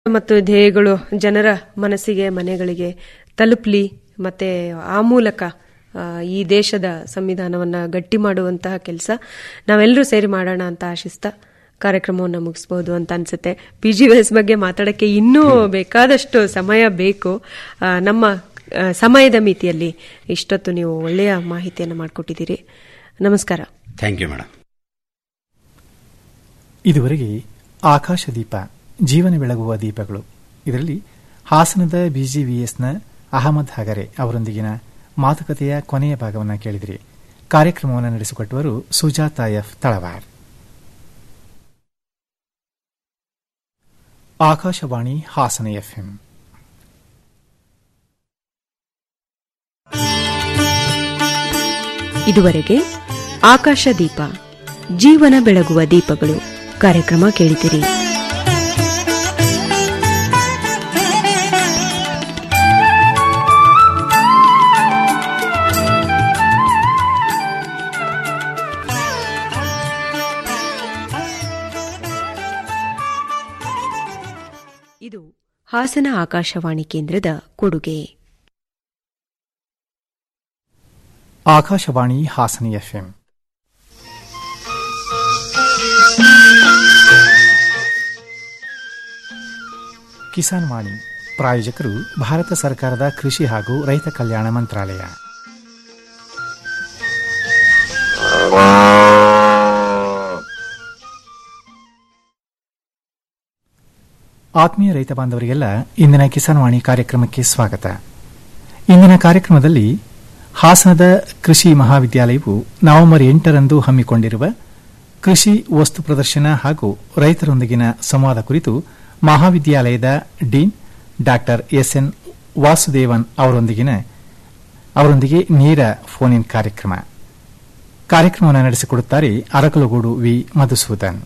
ಮತ್ತು ಧ್ಯೇಯಗಳು ಜನರ ಮನಸ್ಸಿಗೆ ಮನೆಗಳಿಗೆ ತಲುಪಲಿ ಮತ್ತೆ ಆ ಮೂಲಕ ಆ, ಈ ದೇಶದ ಸಂವಿಧಾನವನ್ನ ಗಟ್ಟಿ ಮಾಡುವಂತಹ ಕೆಲಸ ನಾವೆಲ್ಲರೂ ಸೇರಿ ಮಾಡೋಣ ಅಂತ ಆಶಿಸ್ತಾ ಕಾರ್ಯಕ್ರಮವನ್ನು ಮುಗಿಸಬಹುದು ಅಂತ ಅನ್ಸುತ್ತೆ ಪಿ ಜಿ ಎಸ್ ಬಗ್ಗೆ ಮಾತಾಡಕ್ಕೆ ಇನ್ನೂ ಬೇಕಾದಷ್ಟು ಸಮಯ ಬೇಕು ಆ, ನಮ್ಮ ಆ, ಸಮಯದ ಮಿತಿಯಲ್ಲಿ ಇಷ್ಟೊತ್ತು ನೀವು ಒಳ್ಳೆಯ ಮಾಹಿತಿಯನ್ನು ಮಾಡಿಕೊಟ್ಟಿದ್ದೀರಿ ನಮಸ್ಕಾರ ಥ್ಯಾಂಕ್ ಯು ಮೇಡಮ್ ಇದುವರೆಗೆ ಆಕಾಶ ದೀಪ ಜೀವನ ಬೆಳಗುವ ದೀಪಗಳು ಇದರಲ್ಲಿ ಹಾಸನದ ಬಿಜಿವಿಎಸ್ನ ಅಹಮದ್ ಹಗರೆ ಅವರೊಂದಿಗಿನ ಮಾತುಕತೆಯ ಕೊನೆಯ ಭಾಗವನ್ನು ಕೇಳಿದಿರಿ ಕಾರ್ಯಕ್ರಮವನ್ನು ನಡೆಸಿಕೊಟ್ಟವರು ಸುಜಾತ ಎಫ್ ತಳವಾರ್ ಆಕಾಶವಾಣಿ ಹಾಸನ ಎಫ್ಎಂ ಇದುವರೆಗೆ ಆಕಾಶ ದೀಪ ಜೀವನ ಬೆಳಗುವ ದೀಪಗಳು ಕಾರ್ಯಕ್ರಮ ಕೇಳಿದಿರಿ ಇದು ಹಾಸನ ಆಕಾಶವಾಣಿ ಕೇಂದ್ರದ ಕೊಡುಗೆ ಆಕಾಶವಾಣಿ ಹಾಸನ ಎಫ್ಎಂ ಕಿಸಾನ್ ವಾಣಿ ಪ್ರಾಯೋಜಕರು ಭಾರತ ಸರ್ಕಾರದ ಕೃಷಿ ಹಾಗೂ ರೈತ ಕಲ್ಯಾಣ ಮಂತ್ರಾಲಯ ಆತ್ಮೀಯ ರೈತ ಬಾಂಧವರಿಗೆಲ್ಲ ಇಂದಿನ ಕಿಸಾನ್ ವಾಣಿ ಕಾರ್ಯಕ್ರಮಕ್ಕೆ ಸ್ವಾಗತ ಇಂದಿನ ಕಾರ್ಯಕ್ರಮದಲ್ಲಿ ಹಾಸನದ ಕೃಷಿ ಮಹಾವಿದ್ಯಾಲಯವು ನವೆಂಬರ್ ಎಂಟರಂದು ಹಮ್ಮಿಕೊಂಡಿರುವ ಕೃಷಿ ವಸ್ತು ಪ್ರದರ್ಶನ ಹಾಗೂ ರೈತರೊಂದಿಗಿನ ಸಂವಾದ ಕುರಿತು ಮಹಾವಿದ್ಯಾಲಯದ ಡೀನ್ ಡಾಕ್ಟರ್ ಎಸ್ಎನ್ ವಾಸುದೇವನ್ ಅವರೊಂದಿಗಿನ ಅವರೊಂದಿಗೆ ನೇರ ಫೋನ್ ಇನ್ ಕಾರ್ಯಕ್ರಮ ಕಾರ್ಯಕ್ರಮವನ್ನು ನಡೆಸಿಕೊಡುತ್ತಾರೆ ಅರಕಲಗೂಡು ವಿ ಮಧುಸೂದನ್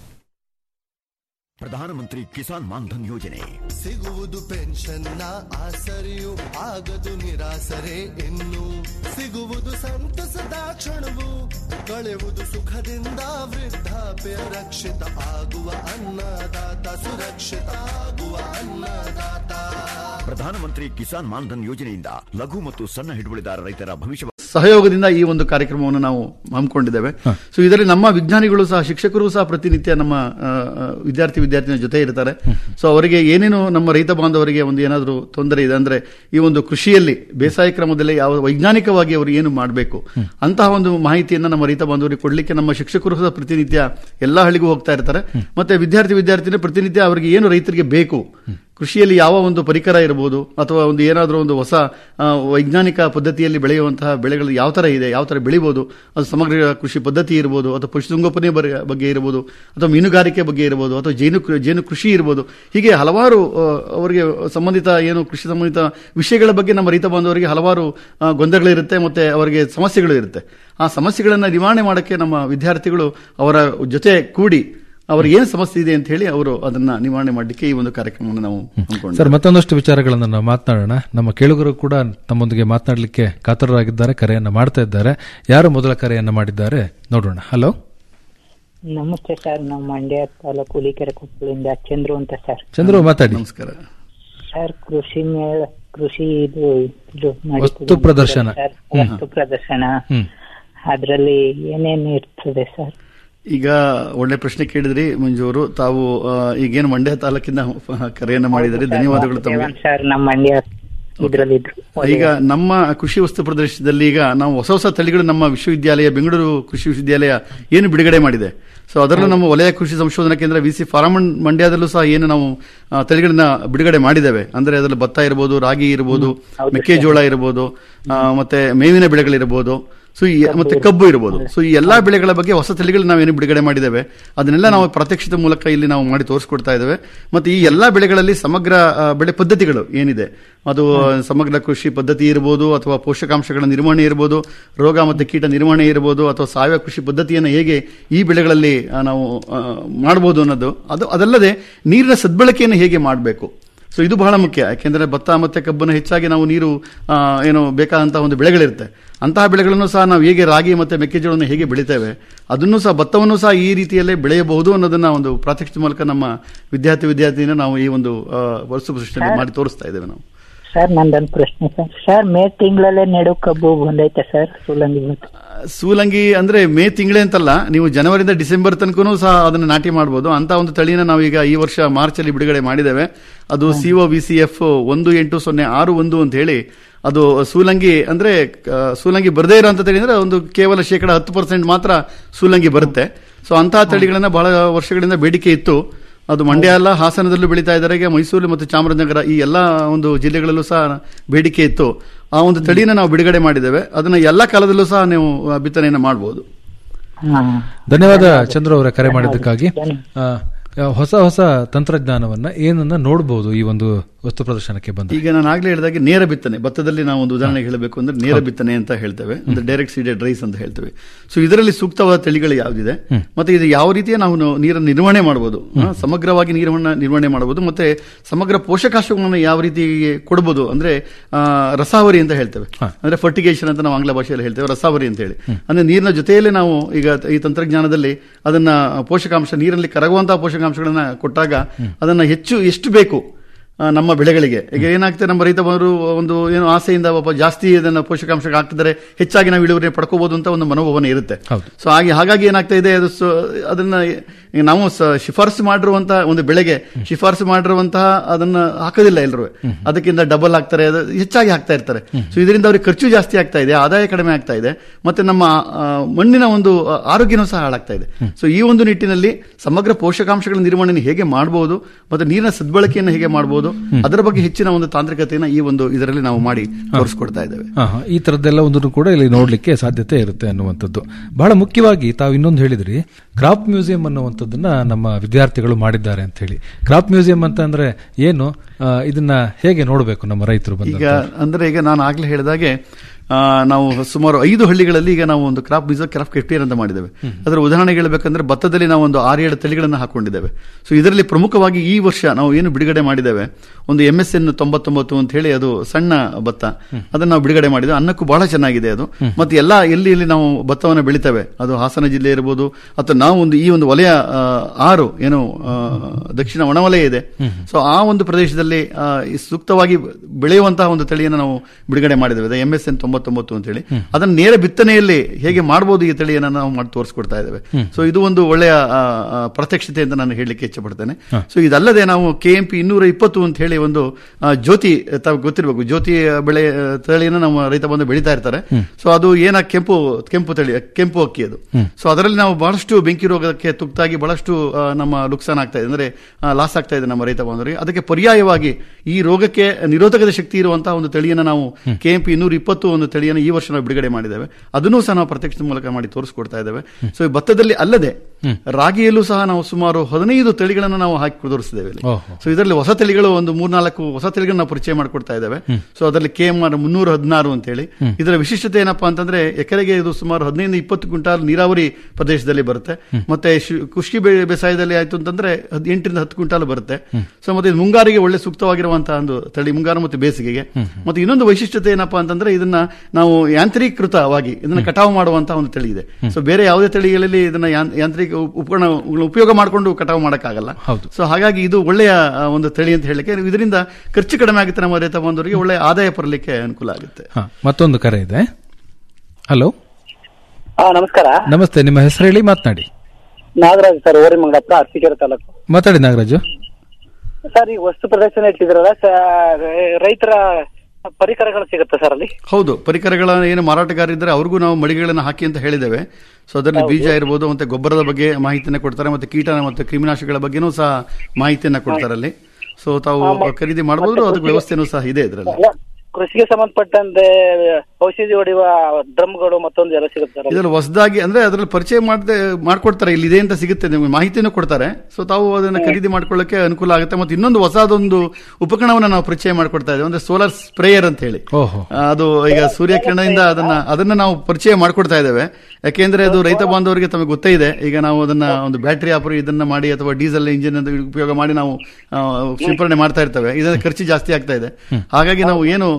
ಪ್ರಧಾನಮಂತ್ರಿ ಕಿಸಾನ್ ಮಾನ್ಧನ್ ಯೋಜನೆ ಸಿಗುವುದು ಪೆನ್ಷನ್ನ ಆಸರೆಯು ಆಗದು ನಿರಾಸರೆ ಇನ್ನು ಸಿಗುವುದು ಸಂತಸದ ಕ್ಷಣವು ಕಳೆಯುವುದು ಸುಖದಿಂದ ವೃದ್ಧಾಪ್ಯ ರಕ್ಷಿತ ಆಗುವ ಅನ್ನದಾತ ಸುರಕ್ಷಿತ ಆಗುವ ಅನ್ನದಾತ ಪ್ರಧಾನಮಂತ್ರಿ ಕಿಸಾನ್ ಮಾನ್ಧನ್ ಯೋಜನೆಯಿಂದ ಲಘು ಮತ್ತು ಸಣ್ಣ ಹಿಡುವಳಿದಾರ ರೈತರ ಭವಿಷ್ಯ ಸಹಯೋಗದಿಂದ ಈ ಒಂದು ಕಾರ್ಯಕ್ರಮವನ್ನು ನಾವು ಹಮ್ಮಿಕೊಂಡಿದ್ದೇವೆ ಸೊ ಇದರಲ್ಲಿ ನಮ್ಮ ವಿಜ್ಞಾನಿಗಳು ಸಹ ಶಿಕ್ಷಕರು ಸಹ ಪ್ರತಿನಿತ್ಯ ನಮ್ಮ ಆ, ಆ, ವಿದ್ಯಾರ್ಥಿ ವಿದ್ಯಾರ್ಥಿನ ಜೊತೆ ಇರ್ತಾರೆ ಸೊ ಅವರಿಗೆ ಏನೇನು ನಮ್ಮ ರೈತ ಬಾಂಧವರಿಗೆ ಒಂದು ಏನಾದರೂ ತೊಂದರೆ ಇದೆ ಅಂದ್ರೆ ಈ ಒಂದು ಕೃಷಿಯಲ್ಲಿ ಬೇಸಾಯ ಕ್ರಮದಲ್ಲಿ ಯಾವ ವೈಜ್ಞಾನಿಕವಾಗಿ ಅವರು ಏನು ಮಾಡಬೇಕು ಅಂತಹ ಒಂದು ಮಾಹಿತಿಯನ್ನ ನಮ್ಮ ರೈತ ಬಾಂಧವರಿಗೆ ಕೊಡ್ಲಿಕ್ಕೆ ನಮ್ಮ ಶಿಕ್ಷಕರು ಸಹ ಪ್ರತಿನಿತ್ಯ ಎಲ್ಲಾ ಹಳ್ಳಿಗೂ ಹೋಗ್ತಾ ಇರ್ತಾರೆ ಮತ್ತೆ ವಿದ್ಯಾರ್ಥಿ ವಿದ್ಯಾರ್ಥಿನಿ ಪ್ರತಿನಿತ್ಯ ಅವರಿಗೆ ಏನು ರೈತರಿಗೆ ಬೇಕು ಕೃಷಿಯಲ್ಲಿ ಯಾವ ಒಂದು ಪರಿಕರ ಇರಬಹುದು ಅಥವಾ ಒಂದು ಏನಾದರೂ ಒಂದು ಹೊಸ ಆ, ವೈಜ್ಞಾನಿಕ ಪದ್ಧತಿಯಲ್ಲಿ ಬೆಳೆಯುವಂತಹ ಬೆಳೆಗಳು ಯಾವ ತರ ಇದೆ ಯಾವ ತರ ಬೆಳಿಬಹುದು ಅದು ಸಮಗ್ರ ಕೃಷಿ ಪದ್ಧತಿ ಇರಬಹುದು ಅಥವಾ ಪಶುಸಂಗೋಪನೆ ಬರ- ಬಗ್ಗೆ ಇರಬಹುದು ಅಥವಾ ಮೀನುಗಾರಿಕೆ ಬಗ್ಗೆ ಇರಬಹುದು ಅಥವಾ ಜೇನು ಕೃ- ಜೇನು ಕೃಷಿ ಇರಬಹುದು ಹೀಗೆ ಹಲವಾರು ಆ, ಅವರಿಗೆ ಸಂಬಂಧಿತ ಏನು ಕೃಷಿ ಸಂಬಂಧಿತ ವಿಷಯಗಳ ಬಗ್ಗೆ ನಮ್ಮ ರೈತ ಬಾಂಧವರಿಗೆ ಹಲವಾರು ಆ, ಗೊಂದಲಗಳಿರುತ್ತೆ ಮತ್ತೆ ಅವರಿಗೆ ಸಮಸ್ಯೆಗಳು ಇರುತ್ತೆ ಆ ಸಮಸ್ಯೆಗಳನ್ನು ನಿವಾರಣೆ ಮಾಡೋಕ್ಕೆ ನಮ್ಮ ವಿದ್ಯಾರ್ಥಿಗಳು ಅವರ ಜೊತೆ ಕೂಡಿ ಅವ್ರಿಗೆ ಏನು ಸಮಸ್ಯೆ ಇದೆ ಅಂತ ಹೇಳಿ ಅವರು ಅದನ್ನ ನಿವಾರಣೆ ಮಾಡಲಿಕ್ಕೆ ಈ ಒಂದು ಕಾರ್ಯಕ್ರಮವನ್ನು ನಾವು ಹಮ್ಮಿಕೊಂಡಿದ್ದೇವೆ. ಸರ್ ಮತ್ತೊಂದಷ್ಟು ವಿಚಾರಗಳನ್ನು ನಾವು ಮಾತನಾಡೋಣ ನಮ್ಮ ಕೇಳುಗರು ಕೂಡ ತಮ್ಮೊಂದಿಗೆ ಮಾತನಾಡಲಿಕ್ಕೆ ಕಾತರರಾಗಿದ್ದಾರೆ ಕರೆಯನ್ನ ಮಾಡ್ತಾ ಇದ್ದಾರೆ ಯಾರು ಮೊದಲ ಕರೆಯನ್ನ ಮಾಡಿದ್ದಾರೆ ನೋಡೋಣ ಹಲೋ ನಮಸ್ತೆ ಸರ್ ನಾವು ಮಂಡ್ಯ ತಾಲೂಕು ಹುಲಿಕೆರೆ ಕೊಪ್ಪಳಿಂದ ಚಂದ್ರು ಅಂತ ಸರ್ ಚಂದ್ರು ಮಾತಾಡಿ ನಮಸ್ಕಾರ ಸರ್ ಕೃಷಿ ಮೇಳ ಕೃಷಿ ಇದು ಇದು ವಸ್ತು ಪ್ರದರ್ಶನ. ಸರ್ ವಸ್ತು ಪ್ರದರ್ಶನ ಹ್ಮ್ ಅದ್ರಲ್ಲಿ ಏನೇನು ಇರ್ತದೆ ಸರ್ ಈಗ ಒಳ್ಳೆ ಪ್ರಶ್ನೆ ಕೇಳಿದ್ರಿ ಮಂಜು ಅವರು ತಾವು ಆ, ಈಗೇನು ಮಂಡ್ಯ ತಾಲೂಕಿಂದ ಕರೆಯನ್ನ ಮಾಡಿದರೆ ಧನ್ಯವಾದಗಳು ತಮಗೆ ವಾಸುದೇವನ್ ಸರ್ ನಮ್ಮ ಮಂಡ್ಯ ಇದ್ರಲ್ಲಿ ಇದ್ರು ಈಗ ನಮ್ಮ ಕೃಷಿ ವಸ್ತು ಪ್ರದರ್ಶನದಲ್ಲಿ ಈಗ ನಾವು ಹೊಸ ಹೊಸ ತಳಿಗಳು ನಮ್ಮ ವಿಶ್ವವಿದ್ಯಾಲಯ ಬೆಂಗಳೂರು ಕೃಷಿ ವಿಶ್ವವಿದ್ಯಾಲಯ ಏನು ಬಿಡುಗಡೆ ಮಾಡಿದೆ ಸೊ ಅದರಲ್ಲೂ ನಮ್ಮ ವಲಯ ಕೃಷಿ ಸಂಶೋಧನಾ ಕೇಂದ್ರ ವಿ ಸಿ ಫಾರಂ ಮಂಡ್ಯದಲ್ಲೂ ಸಹ ಏನು ನಾವು ಆ, ತಳಿಗಳನ್ನ ಬಿಡುಗಡೆ ಮಾಡಿದ್ದೇವೆ ಅಂದ್ರೆ ಅದರಲ್ಲಿ ಭತ್ತ ಇರಬಹುದು ರಾಗಿ ಇರಬಹುದು ಮೆಕ್ಕೆಜೋಳ ಇರಬಹುದು ಆ, ಮತ್ತೆ ಮೇವಿನ ಬೆಳೆಗಳಿರಬಹುದು ಸೊ ಈ ಮತ್ತೆ ಕಬ್ಬು ಇರಬಹುದು ಸೊ ಈ ಎಲ್ಲಾ ಬೆಳೆಗಳ ಬಗ್ಗೆ ಹೊಸ ತಳಿಗಳು ನಾವೇನು ಬಿಡುಗಡೆ ಮಾಡಿದ್ದೇವೆ ಅದನ್ನೆಲ್ಲ ನಾವು ಪ್ರಾತ್ಯಕ್ಷಿತ ಮೂಲಕ ಇಲ್ಲಿ ನಾವು ಮಾಡಿ ತೋರಿಸ್ಕೊಡ್ತಾ ಇದ್ದೇವೆ ಮತ್ತೆ ಈ ಎಲ್ಲಾ ಬೆಳೆಗಳಲ್ಲಿ ಸಮಗ್ರ ಆ, ಬೆಳೆ ಪದ್ಧತಿಗಳು ಏನಿದೆ ಅದು ಸಮಗ್ರ ಕೃಷಿ ಪದ್ಧತಿ ಇರಬಹುದು ಅಥವಾ ಪೋಷಕಾಂಶಗಳ ನಿರ್ವಹಣೆ ಇರಬಹುದು ರೋಗ ಮತ್ತು ಕೀಟ ನಿರ್ವಹಣೆ ಇರಬಹುದು ಅಥವಾ ಸಾವಯವ ಕೃಷಿ ಪದ್ಧತಿಯನ್ನು ಹೇಗೆ ಈ ಬೆಳೆಗಳಲ್ಲಿ ಆ, ನಾವು ಆ, ಮಾಡಬಹುದು ಅನ್ನೋದು ಅದು ಅದಲ್ಲದೆ ನೀರಿನ ಸದ್ಬಳಕೆಯನ್ನು ಹೇಗೆ ಮಾಡಬೇಕು ಸೊ ಇದು ಬಹಳ ಮುಖ್ಯ ಯಾಕೆಂದ್ರೆ ಭತ್ತ ಮತ್ತೆ ಕಬ್ಬನ್ನು ಹೆಚ್ಚಾಗಿ ನಾವು ನೀರು ಆ, ಏನು ಬೇಕಾದಂತಹ ಒಂದು ಬೆಳೆಗಳಿರುತ್ತೆ ಅಂತಹ ಬೆಳೆಗಳನ್ನು ಸಹ ನಾವು ಹೇಗೆ ರಾಗಿ ಮತ್ತೆ ಮೆಕ್ಕೆಜೋಳವನ್ನು ಹೇಗೆ ಬೆಳಿತೇವೆ ಅದನ್ನು ಸಹ ಭತ್ತವನ್ನು ಸಹ ಈ ರೀತಿಯಲ್ಲೇ ಬೆಳೆಯಬಹುದು ಅನ್ನೋದನ್ನ ಒಂದು ಪ್ರಾತ್ಯಕ್ಷಿಕ ಮೂಲಕ ನಮ್ಮ ವಿದ್ಯಾರ್ಥಿ ವಿದ್ಯಾರ್ಥಿನ ನಾವು ಈ ಒಂದು ಆ, ವಸ್ತು ಪ್ರದರ್ಶನದಲ್ಲಿ ಮಾಡಿ ತೋರಿಸ್ತಾ ಇದ್ದೇವೆ ನಾವು ಸರ್ ನಂದೊಂದು ಪ್ರಶ್ನೆ ಸರ್ ಸರ್ ಮೇ ತಿಂಗಳಲ್ಲೇ ನೆಡು ಕಬ್ಬು ಬಂದೈತೆ ಸರ್ ಸೂಲಂಗಿ ಭತ್ತ ಸೂಲಂಗಿ ಅಂದ್ರೆ ಮೇ ತಿಂಗಳೇ ಅಂತಲ್ಲ ನೀವು ಜನವರಿಯಿಂದ ಡಿಸೆಂಬರ್ ತನಕನೂ ಸಹ ಅದನ್ನ ನಾಟಿ ಮಾಡಬಹುದು ಅಂತ ಒಂದು ತಳಿನ ನಾವೀಗ ಈ ವರ್ಷ ಮಾರ್ಚ್ ಅಲ್ಲಿ ಬಿಡುಗಡೆ ಮಾಡಿದ್ದೇವೆ ಅದು ಸಿಒ ವಿ ಸಿ ಎಫ್ ಒಂದು ಎಂಟು ಸೊನ್ನೆ ಆರು ಒಂದು ಅಂತ ಹೇಳಿ ಅದು ಸೂಲಂಗಿ ಅಂದ್ರೆ ಆ, ಸೂಲಂಗಿ ಬರದೇ ಇರೋಂಥ ತಳಿ ಅಂದ್ರೆ ಒಂದು ಕೇವಲ ಶೇಕಡ ಹತ್ತು ಪರ್ಸೆಂಟ್ ಮಾತ್ರ ಸೂಲಂಗಿ ಬರುತ್ತೆ ಸೊ ಅಂತಹ ತಳಿಗಳನ್ನ ಬಹಳ ವರ್ಷಗಳಿಂದ ಬೇಡಿಕೆ ಇತ್ತು ಅದು ಮಂಡ್ಯ ಅಲ್ಲ ಹಾಸನದಲ್ಲೂ ಬೆಳೀತಾ ಇದ್ದಾರೆ ಈಗ ಮೈಸೂರು ಮತ್ತು ಚಾಮರಾಜನಗರ ಈ ಎಲ್ಲ ಒಂದು ಜಿಲ್ಲೆಗಳಲ್ಲೂ ಸಹ ಬೇಡಿಕೆ ಇತ್ತು ಆ ಒಂದು ತಳಿನ ನಾವು ಬಿಡುಗಡೆ ಮಾಡಿದ್ದೇವೆ ಅದನ್ನ ಎಲ್ಲ ಕಾಲದಲ್ಲೂ ಸಹ ನೀವು ಆ, ಬಿತ್ತನೆಯನ್ನ ಮಾಡಬಹುದು ಹಾ ಧನ್ಯವಾದ ಚಂದ್ರ ಅವರ ಕರೆ ಮಾಡಿದ್ದಕ್ಕಾಗಿ ಆ, ಹೊಸ ಹೊಸ ತಂತ್ರಜ್ಞಾನವನ್ನ ಏನನ್ನ ನೋಡಬಹುದು ಈ ಒಂದು ವಸ್ತು ಪ್ರದರ್ಶನಕ್ಕೆ ಬಂದ ಈಗ ನಾನು ಆಗ್ಲೇ ಹೇಳಿದಾಗೆ ನೇರ ಬಿತ್ತನೆ ಭತ್ತದಲ್ಲಿ ನಾವು ಒಂದು ಉದಾಹರಣೆ ಹೇಳಬೇಕು ಅಂದ್ರೆ ನೇರ ಬಿತ್ತನೆ ಅಂತ ಹೇಳ್ತೇವೆ ಅಂದ್ರೆ ಡೈರೆಕ್ಟ್ ಸೀಡೆಡ್ ರೈಸ್ ಅಂತ ಹೇಳ್ತೇವೆ ಸೊ ಇದರಲ್ಲಿ ಸೂಕ್ತವಾದ ತಳಿಗಳು ಯಾವುದಿದೆ ಮತ್ತೆ ಇದು ಯಾವ ರೀತಿಯ ನಾವು ನ- ನೀರನ್ನು ನಿರ್ವಹಣೆ ಮಾಡಬಹುದು ಆ, ಸಮಗ್ರವಾಗಿ ನೀರನ್ನ ನಿರ್ವಹಣೆ ಮಾಡಬಹುದು ಮತ್ತೆ ಸಮಗ್ರ ಪೋಷಕಾಂಶಗಳನ್ನು ಯಾವ ರೀತಿ ಕೊಡಬಹುದು ಅಂದ್ರೆ ಆ, ರಸಾವರಿ ಅಂತ ಹೇಳ್ತೇವೆ ಅಂದ್ರೆ ಫರ್ಟಿಗೇಷನ್ ಅಂತ ನಾವು ಆಂಗ್ಲ ಭಾಷೆಯಲ್ಲಿ ಹೇಳ್ತೇವೆ ರಸಾವರಿ ಅಂತ ಹೇಳಿ ಅಂದ್ರೆ ನೀರಿನ ಜೊತೆಯಲ್ಲೇ ನಾವು ಈಗ ಈ ತಂತ್ರಜ್ಞಾನದಲ್ಲಿ ಅದನ್ನ ಪೋಷಕಾಂಶ ನೀರಲ್ಲಿ ಕರಗುವಂತಹ ಪೋಷಕಾಂಶಗಳನ್ನ ಕೊಟ್ಟಾಗ ಅದನ್ನ ಹೆಚ್ಚು ಎಷ್ಟು ಬೇಕು ಆ, ನಮ್ಮ ಬೆಳೆಗಳಿಗೆ ಈಗ ಏನಾಗ್ತದೆ ನಮ್ಮ ರೈತ ಬಂದರು ಒಂದು ಏನು ಆಸೆಯಿಂದ ಒಬ್ಬ ಜಾಸ್ತಿ ಅದನ್ನ ಪೋಷಕಾಂಶ ಹಾಕಿದರೆ ಹೆಚ್ಚಾಗಿ ನಾವು ಇಳುವರಿ ಪಡ್ಕೋಬಹುದು ಅಂತ ಒಂದು ಮನೋಭಾವನೆ ಇರುತ್ತೆ ಹೌದು. ಸೊ ಹಾಗೆ ಹಾಗಾಗಿ ಏನಾಗ್ತಾ ಇದೆ ಅದು ಸೊ- ಅದನ್ನ ಈಗ ನಾವು ಸ- ಶಿಫಾರಸು ಮಾಡಿರುವಂತಹ ಒಂದು ಬೆಳೆಗೆ ಶಿಫಾರಸು ಮಾಡಿರುವಂತಹ ಅದನ್ನ ಹಾಕೋದಿಲ್ಲ ಎಲ್ಲರೂ ಅದಕ್ಕಿಂತ ಡಬಲ್ ಹಾಕ್ತಾರೆ ಅದು ಹೆಚ್ಚಾಗಿ ಹಾಕ್ತಾ ಇರ್ತಾರೆ ಸೊ ಇದರಿಂದ ಅವ್ರಿಗೆ ಖರ್ಚು ಜಾಸ್ತಿ ಆಗ್ತಾ ಇದೆ ಆದಾಯ ಕಡಿಮೆ ಆಗ್ತಾ ಇದೆ ಮತ್ತೆ ನಮ್ಮ ಆ, ಮಣ್ಣಿನ ಒಂದು ಆ, ಆರೋಗ್ಯನೂ ಸಹ ಹಾಳಾಗ್ತಾ ಇದೆ ಸೊ ಈ ಒಂದು ನಿಟ್ಟಿನಲ್ಲಿ ಸಮಗ್ರ ಪೋಷಕಾಂಶಗಳ ನಿರ್ವಹಣೆ ಹೇಗೆ ಮಾಡಬಹುದು ಮತ್ತೆ ನೀರಿನ ಸದ್ಬಳಕೆಯನ್ನು ಹೇಗೆ ಮಾಡಬಹುದು ಅದರ ಬಗ್ಗೆ ಹೆಚ್ಚಿನ ಒಂದು ತಾಂತ್ರಿಕತೆಯನ್ನು ಈ ಒಂದು ಇದರಲ್ಲಿ ನಾವು ಮಾಡಿ ತೋರಿಸ್ಕೊಡ್ತಾ ಇದ್ದೇವೆ ಹಾ, ಹಾ. ಈ ತರದ್ದೆಲ್ಲ ಒಂದನ್ನು ಕೂಡ ಇಲ್ಲಿ ನೋಡ್ಲಿಕ್ಕೆ ಸಾಧ್ಯತೆ ಇರುತ್ತೆ ಅನ್ನುವಂಥದ್ದು ಬಹಳ ಮುಖ್ಯವಾಗಿ ತಾವು ಇನ್ನೊಂದು ಹೇಳಿದ್ರಿ ಕ್ರಾಪ್ ಮ್ಯೂಸಿಯಂ ಅನ್ನುವಂಥದ್ದನ್ನ ನಮ್ಮ ವಿದ್ಯಾರ್ಥಿಗಳು ಮಾಡಿದ್ದಾರೆ ಅಂತ ಹೇಳಿ ಕ್ರಾಪ್ ಮ್ಯೂಸಿಯಂ ಅಂತ ಅಂದ್ರೆ ಏನು ಆ, ಇದನ್ನ ಹೇಗೆ ನೋಡಬೇಕು ನಮ್ಮ ರೈತರು ಬಂದ ಈಗ ಅಂದ್ರೆ ಈಗ ನಾನು ಆಗ್ಲೇ ಹೇಳಿದಾಗೆ ಆ, ನಾವು ಸುಮಾರು ಐದು ಹಳ್ಳಿಗಳಲ್ಲಿ ಈಗ ನಾವು ಒಂದು ಕ್ರಾಪ್ ಬೀಜ ಕ್ರಾಪ್ ಕೆಫ್ಟಿಯರ್ ಅಂತ ಮಾಡಿದ್ದೇವೆ ಅದರ ಉದಾಹರಣೆ ಹೇಳಬೇಕಂದ್ರೆ ಭತ್ತದಲ್ಲಿ ನಾವು ಒಂದು ಆರು ಏಳು ತಳಿಗಳನ್ನು ಹಾಕೊಂಡಿದ್ದೇವೆ ಸೊ ಇದರಲ್ಲಿ ಪ್ರಮುಖವಾಗಿ ಈ ವರ್ಷ ನಾವು ಏನು ಬಿಡುಗಡೆ ಮಾಡಿದ್ದೇವೆ ಒಂದು ಎಂ ಎಸ್ ಎನ್ ತೊಂಬತ್ತೊಂಬತ್ತು ಅಂತ ಹೇಳಿ ಅದು ಸಣ್ಣ ಭತ್ತ ಅದನ್ನು ನಾವು ಬಿಡುಗಡೆ ಮಾಡಿದ್ದೇವೆ ಅನ್ನಕ್ಕೂ ಬಹಳ ಚೆನ್ನಾಗಿದೆ ಅದು ಮತ್ತೆ ಎಲ್ಲ ಎಲ್ಲಿ ಎಲ್ಲಿ ನಾವು ಭತ್ತವನ್ನು ಬೆಳಿತೇವೆ ಅದು ಹಾಸನ ಜಿಲ್ಲೆ ಇರಬಹುದು ಅಥವಾ ನಾವು ಒಂದು ಈ ಒಂದು ವಲಯ ಆ, ಆರು ಏನು ಆ, ದಕ್ಷಿಣ ಒಣವಲಯ ಇದೆ ಸೊ ಆ ಒಂದು ಪ್ರದೇಶದಲ್ಲಿ ಆ, ಈ ಸೂಕ್ತವಾಗಿ ಬೆಳೆಯುವಂತಹ ಒಂದು ತಳಿಯನ್ನು ನಾವು ಬಿಡುಗಡೆ ಮಾಡಿದ್ದೇವೆ ಎಂ ಎಸ್ ಎನ್ ತೊಂಬತ್ತೊಂಬತ್ತು ಅಂತ ಹೇಳಿ ಅದನ್ನು ನೇರ ಬಿತ್ತನೆಯಲ್ಲಿ ಹೇಗೆ ಮಾಡಬಹುದು ಈ ತಳಿಯನ್ನು ನಾವು ಮಾಡಿ ತೋರಿಸ್ಕೊಡ್ತಾ ಇದ್ದೇವೆ ಸೊ ಇದು ಒಂದು ಒಳ್ಳೆಯ ಆ, ಆ, ಪ್ರತ್ಯಕ್ಷತೆ ಅಂತ ನಾನು ಹೇಳಲಿಕ್ಕೆ ಇಚ್ಛಪಡ್ತೇನೆ ಸೊ ಇದಲ್ಲದೆ ನಾವು ಕೆ ಎಂ ಪಿ ಇನ್ನೂರ ಇಪ್ಪತ್ತು ಅಂತ ಹೇಳಿ ಒಂದು ಆ, ಜ್ಯೋತಿ ತಾವು ಗೊತ್ತಿರಬೇಕು ಜ್ಯೋತಿ ಬೆಳೆ ಆ, ತಳಿಯನ್ನು ನಮ್ಮ ರೈತ ಬಂದು ಬೆಳೀತಾ ಇರ್ತಾರೆ ಸೊ ಅದು ಏನ ಕೆಂಪು ಕೆಂಪು ತಳಿ ಕೆಂಪು ಅಕ್ಕಿ ಅದು ಸೊ ಅದರಲ್ಲಿ ನಾವು ಬಹಳಷ್ಟು ಬೆಂಕಿ ರೋಗಕ್ಕೆ ತುತ್ತಾಗಿ ಬಹಳಷ್ಟು ಆ, ನಮ್ಮ ನುಕ್ಸಾನ್ ಆಗ್ತಾ ಇದೆ ಅಂದ್ರೆ ಲಾಸ್ ಆಗ್ತಾ ಇದೆ ನಮ್ಮ ರೈತ ಬಾಂಧವರಿಗೆ ಅದಕ್ಕೆ ಪರ್ಯಾಯವಾಗಿ ಈ ರೋಗಕ್ಕೆ ನಿರೋಧಕದ ಶಕ್ತಿ ಇರುವಂತಹ ಒಂದು ತಳಿಯನ್ನು ನಾವು ಕೆ ಎಂ ಪಿ ಇನ್ನೂರ ಇಪ್ಪತ್ತು ಒಂದು ತಳಿಯನ್ನು ಈ ವರ್ಷ ನಾವು ಬಿಡುಗಡೆ ಮಾಡಿದ್ದೇವೆ ಅದನ್ನೂ ಸಹ ನಾವು ಪ್ರತ್ಯಕ್ಷ ಮೂಲಕ ಮಾಡಿ ತೋರಿಸ್ಕೊಡ್ತಾ ಇದ್ದೇವೆ ಸೊ ಈ ಭತ್ತದಲ್ಲಿ ಅಲ್ಲದೆ ರಾಗಿಯಲ್ಲೂ ಸಹ ನಾವು ಸುಮಾರು ಹದಿನೈದು ತಳಿಗಳನ್ನು ನಾವು ಹಾಕಿ ತೋರಿಸಿದ್ದೇವೆ ಇಲ್ಲಿ. ಓಹೋ. ಸೊ ಇದರಲ್ಲಿ ಹೊಸ ತಳಿಗಳು ಒಂದು ಮೂರ್ನಾಲ್ಕು ಹೊಸ ತಳಿಗಳನ್ನ ನಾವು ಪರಿಚಯ ಮಾಡಿಕೊಡ್ತಾ ಇದ್ದೇವೆ ಸೊ ಅದರಲ್ಲಿ ಕೆ ಎಂ ಆರ್ ಮುನ್ನೂರ ಹದಿನಾರು ಅಂತ ಹೇಳಿ ಇದರ ವಿಶಿಷ್ಟತೆ ಏನಪ್ಪಾ ಅಂತಂದ್ರೆ ಎಕರೆಗೆ ಇದು ಸುಮಾರು ಹದಿನೈದು ಇಪ್ಪತ್ತು ಕ್ವಿಂಟಾಲ್ ನೀರಾವರಿ ಪ್ರದೇಶದಲ್ಲಿ ಬರುತ್ತೆ ಮತ್ತೆ ಶು- ಕೃಷಿ ಬೆ- ಬೇಸಾಯದಲ್ಲಿ ಆಯ್ತು ಅಂತಂದ್ರೆ ಹದ್- ಎಂಟರಿಂದ ಹತ್ತು ಕ್ವಿಂಟಾಲ್ ಬರುತ್ತೆ ಸೊ ಮತ್ತೆ ಇದು ಮುಂಗಾರಿಗೆ ಒಳ್ಳೆ ಸೂಕ್ತವಾಗಿರುವಂತಹ ಒಂದು ತಳಿ ಮುಂಗಾರು ಮತ್ತು ಬೇಸಿಗೆಗೆ ಮತ್ತೆ ಇನ್ನೊಂದು ವೈಶಿಷ್ಟ್ಯತೆ ಏನಪ್ಪಾ ಅಂತಂದ್ರೆ ಇದನ್ನ ನಾವು ಯಾಂತ್ರೀಕೃತವಾಗಿ ಇದನ್ನ ಕಟಾವು ಮಾಡುವಂತಹ ಒಂದು ತಳಿ ಇದೆ ಸೊ ಬೇರೆ ಯಾವುದೇ ತಳಿಗಳಲ್ಲಿ ಇದನ್ನ ಯಾನ್- ಯಾಂತ್ರಿಕ ಉಪ್- ಉಪಕರಣ ಉಪಯೋಗ ಮಾಡಿಕೊಂಡು ಕಟಾವು ಮಾಡಕ್ಕಾಗಲ್ಲ ಹೌದು. ಸೊ ಹಾಗಾಗಿ ಇದು ಒಳ್ಳೆಯ ಆ, ಒಂದು ತಳಿ ಅಂತ ಹೇಳಲಿಕ್ಕೆ ಇದರಿಂದ ಖರ್ಚು ಕಡಿಮೆ ಆಗುತ್ತೆ ನಮ್ಮ ರೈತ ಬಂದವರಿಗೆ ಒಳ್ಳೆಯ ಆದಾಯ ಬರಲಿಕ್ಕೆ ಅನುಕೂಲ ಆಗುತ್ತೆ ಹಾ, ಮತ್ತೊಂದು ಕರೆ ಇದೆ ಹಲೋ ಹಾ ನಮಸ್ಕಾರ ನಮಸ್ತೆ ನಿಮ್ಮ ಹೆಸರು ಹೇಳಿ ಮಾತನಾಡಿ ನಾಗರಾಜ್ ಸರ್ ಓರಿಮಂಗಲಪುರ ಅರಸೀಕೆರೆ ತಾಲೂಕು ಮಾತಾಡಿ ನಾಗರಾಜು ಸರ್ ಈ ವಸ್ತು ಪ್ರದರ್ಶನ ಇಟ್ಟಿದ್ರಲ್ಲ ಸ- ರೈತರ ಪರಿಕರಗಳು ಸಿಗುತ್ತೆ ಸರ್ ಅಲ್ಲಿ ಹೌದು ಪರಿಕರಗಳ ಏನು ಮಾರಾಟಗಾರರಿದ್ದಾರೆ ಅವ್ರಿಗೂ ನಾವು ಮಳಿಗೆಗಳನ್ನು ಹಾಕಿ ಅಂತ ಹೇಳಿದ್ದೇವೆ ಸೊ ಅದರಲ್ಲಿ ಬೀಜ ಇರ್ಬೋದು ಮತ್ತೆ ಗೊಬ್ಬರದ ಬಗ್ಗೆ ಮಾಹಿತಿಯನ್ನು ಕೊಡ್ತಾರೆ ಮತ್ತೆ ಕೀಟ ಮತ್ತೆ ಕ್ರಿಮಿನಾಶಕಗಳ ಬಗ್ಗೆನೂ ಸಹ ಮಾಹಿತಿಯನ್ನ ಕೊಡ್ತಾರೆ ಅಲ್ಲಿ ಸೊ ತಾವು ಖರೀದಿ ಮಾಡಬಹುದು ಅದಕ್ಕೆ ವ್ಯವಸ್ಥೆನೂ ಸಹ ಇದೆ ಇದರಲ್ಲಿ ಅಲ್ಲ, ಕೃಷಿಗೆ ಸಂಬಂಧಪಟ್ಟಂತೆ ಔಷಧಿ ಹೊಡೆಯುವ ಡ್ರಮ್ಗಳು ಮತ್ತೊಂದು ಎಲ್ಲ ಸಿಗುತ್ತೆ ಸರ್ ಅಲ್ಲಿ? ಇದರಲ್ಲಿ ಹೊಸದಾಗಿ ಅಂದ್ರೆ ಅದರಲ್ಲಿ ಪರಿಚಯ ಮಾಡದೆ ಮಾಡ್ಕೊಡ್ತಾರೆ ಇಲ್ಲಿ ಇದೆ ಅಂತ ಸಿಗುತ್ತೆ ನಿಮಗೆ ಮಾಹಿತಿನೂ ಕೊಡ್ತಾರೆ ಸೊ ತಾವು ಅದನ್ನ ಖರೀದಿ ಮಾಡ್ಕೊಳ್ಳಕ್ಕೆ ಅನುಕೂಲ ಆಗುತ್ತೆ ಮತ್ತೆ ಇನ್ನೊಂದು ಹೊಸದೊಂದು ಉಪಕರಣವನ್ನ ನಾವು ಪರಿಚಯ ಮಾಡ್ಕೊಡ್ತಾ ಇದ್ದೇವೆ ಅಂದ್ರೆ ಸೋಲಾರ್ ಸ್ಪ್ರೇಯರ್ ಅಂತ ಹೇಳಿ ಓಹೋ ಆ, ಅದು ಈಗ ಸೂರ್ಯಕಿರಣದಿಂದ ಅದನ್ನ ಅದನ್ನ ನಾವು ಪರಿಚಯ ಮಾಡ್ಕೊಡ್ತಾ ಇದ್ದೇವೆ ಯಾಕೆಂದ್ರೆ ಅದು ರೈತ ಬಾಂಧವರಿಗೆ ತಮಗೆ ಗೊತ್ತೇ ಇದೆ ಈಗ ನಾವು ಅದನ್ನ ಒಂದು ಬ್ಯಾಟರಿ ಆಪರ್ ಇದನ್ನ ಮಾಡಿ ಅಥವಾ ಡೀಸೆಲ್ ಇಂಜಿನ್ ಉಪಯೋಗ ಮಾಡಿ ನಾವು ಆ, ಸಿಂಪರಣೆ ಮಾಡ್ತಾ ಇರ್ತೇವೆ ಇದರ ಖರ್ಚು ಜಾಸ್ತಿ ಆಗ್ತಾ ಇದೆ ಹಾಗಾಗಿ ನಾವು ಏನು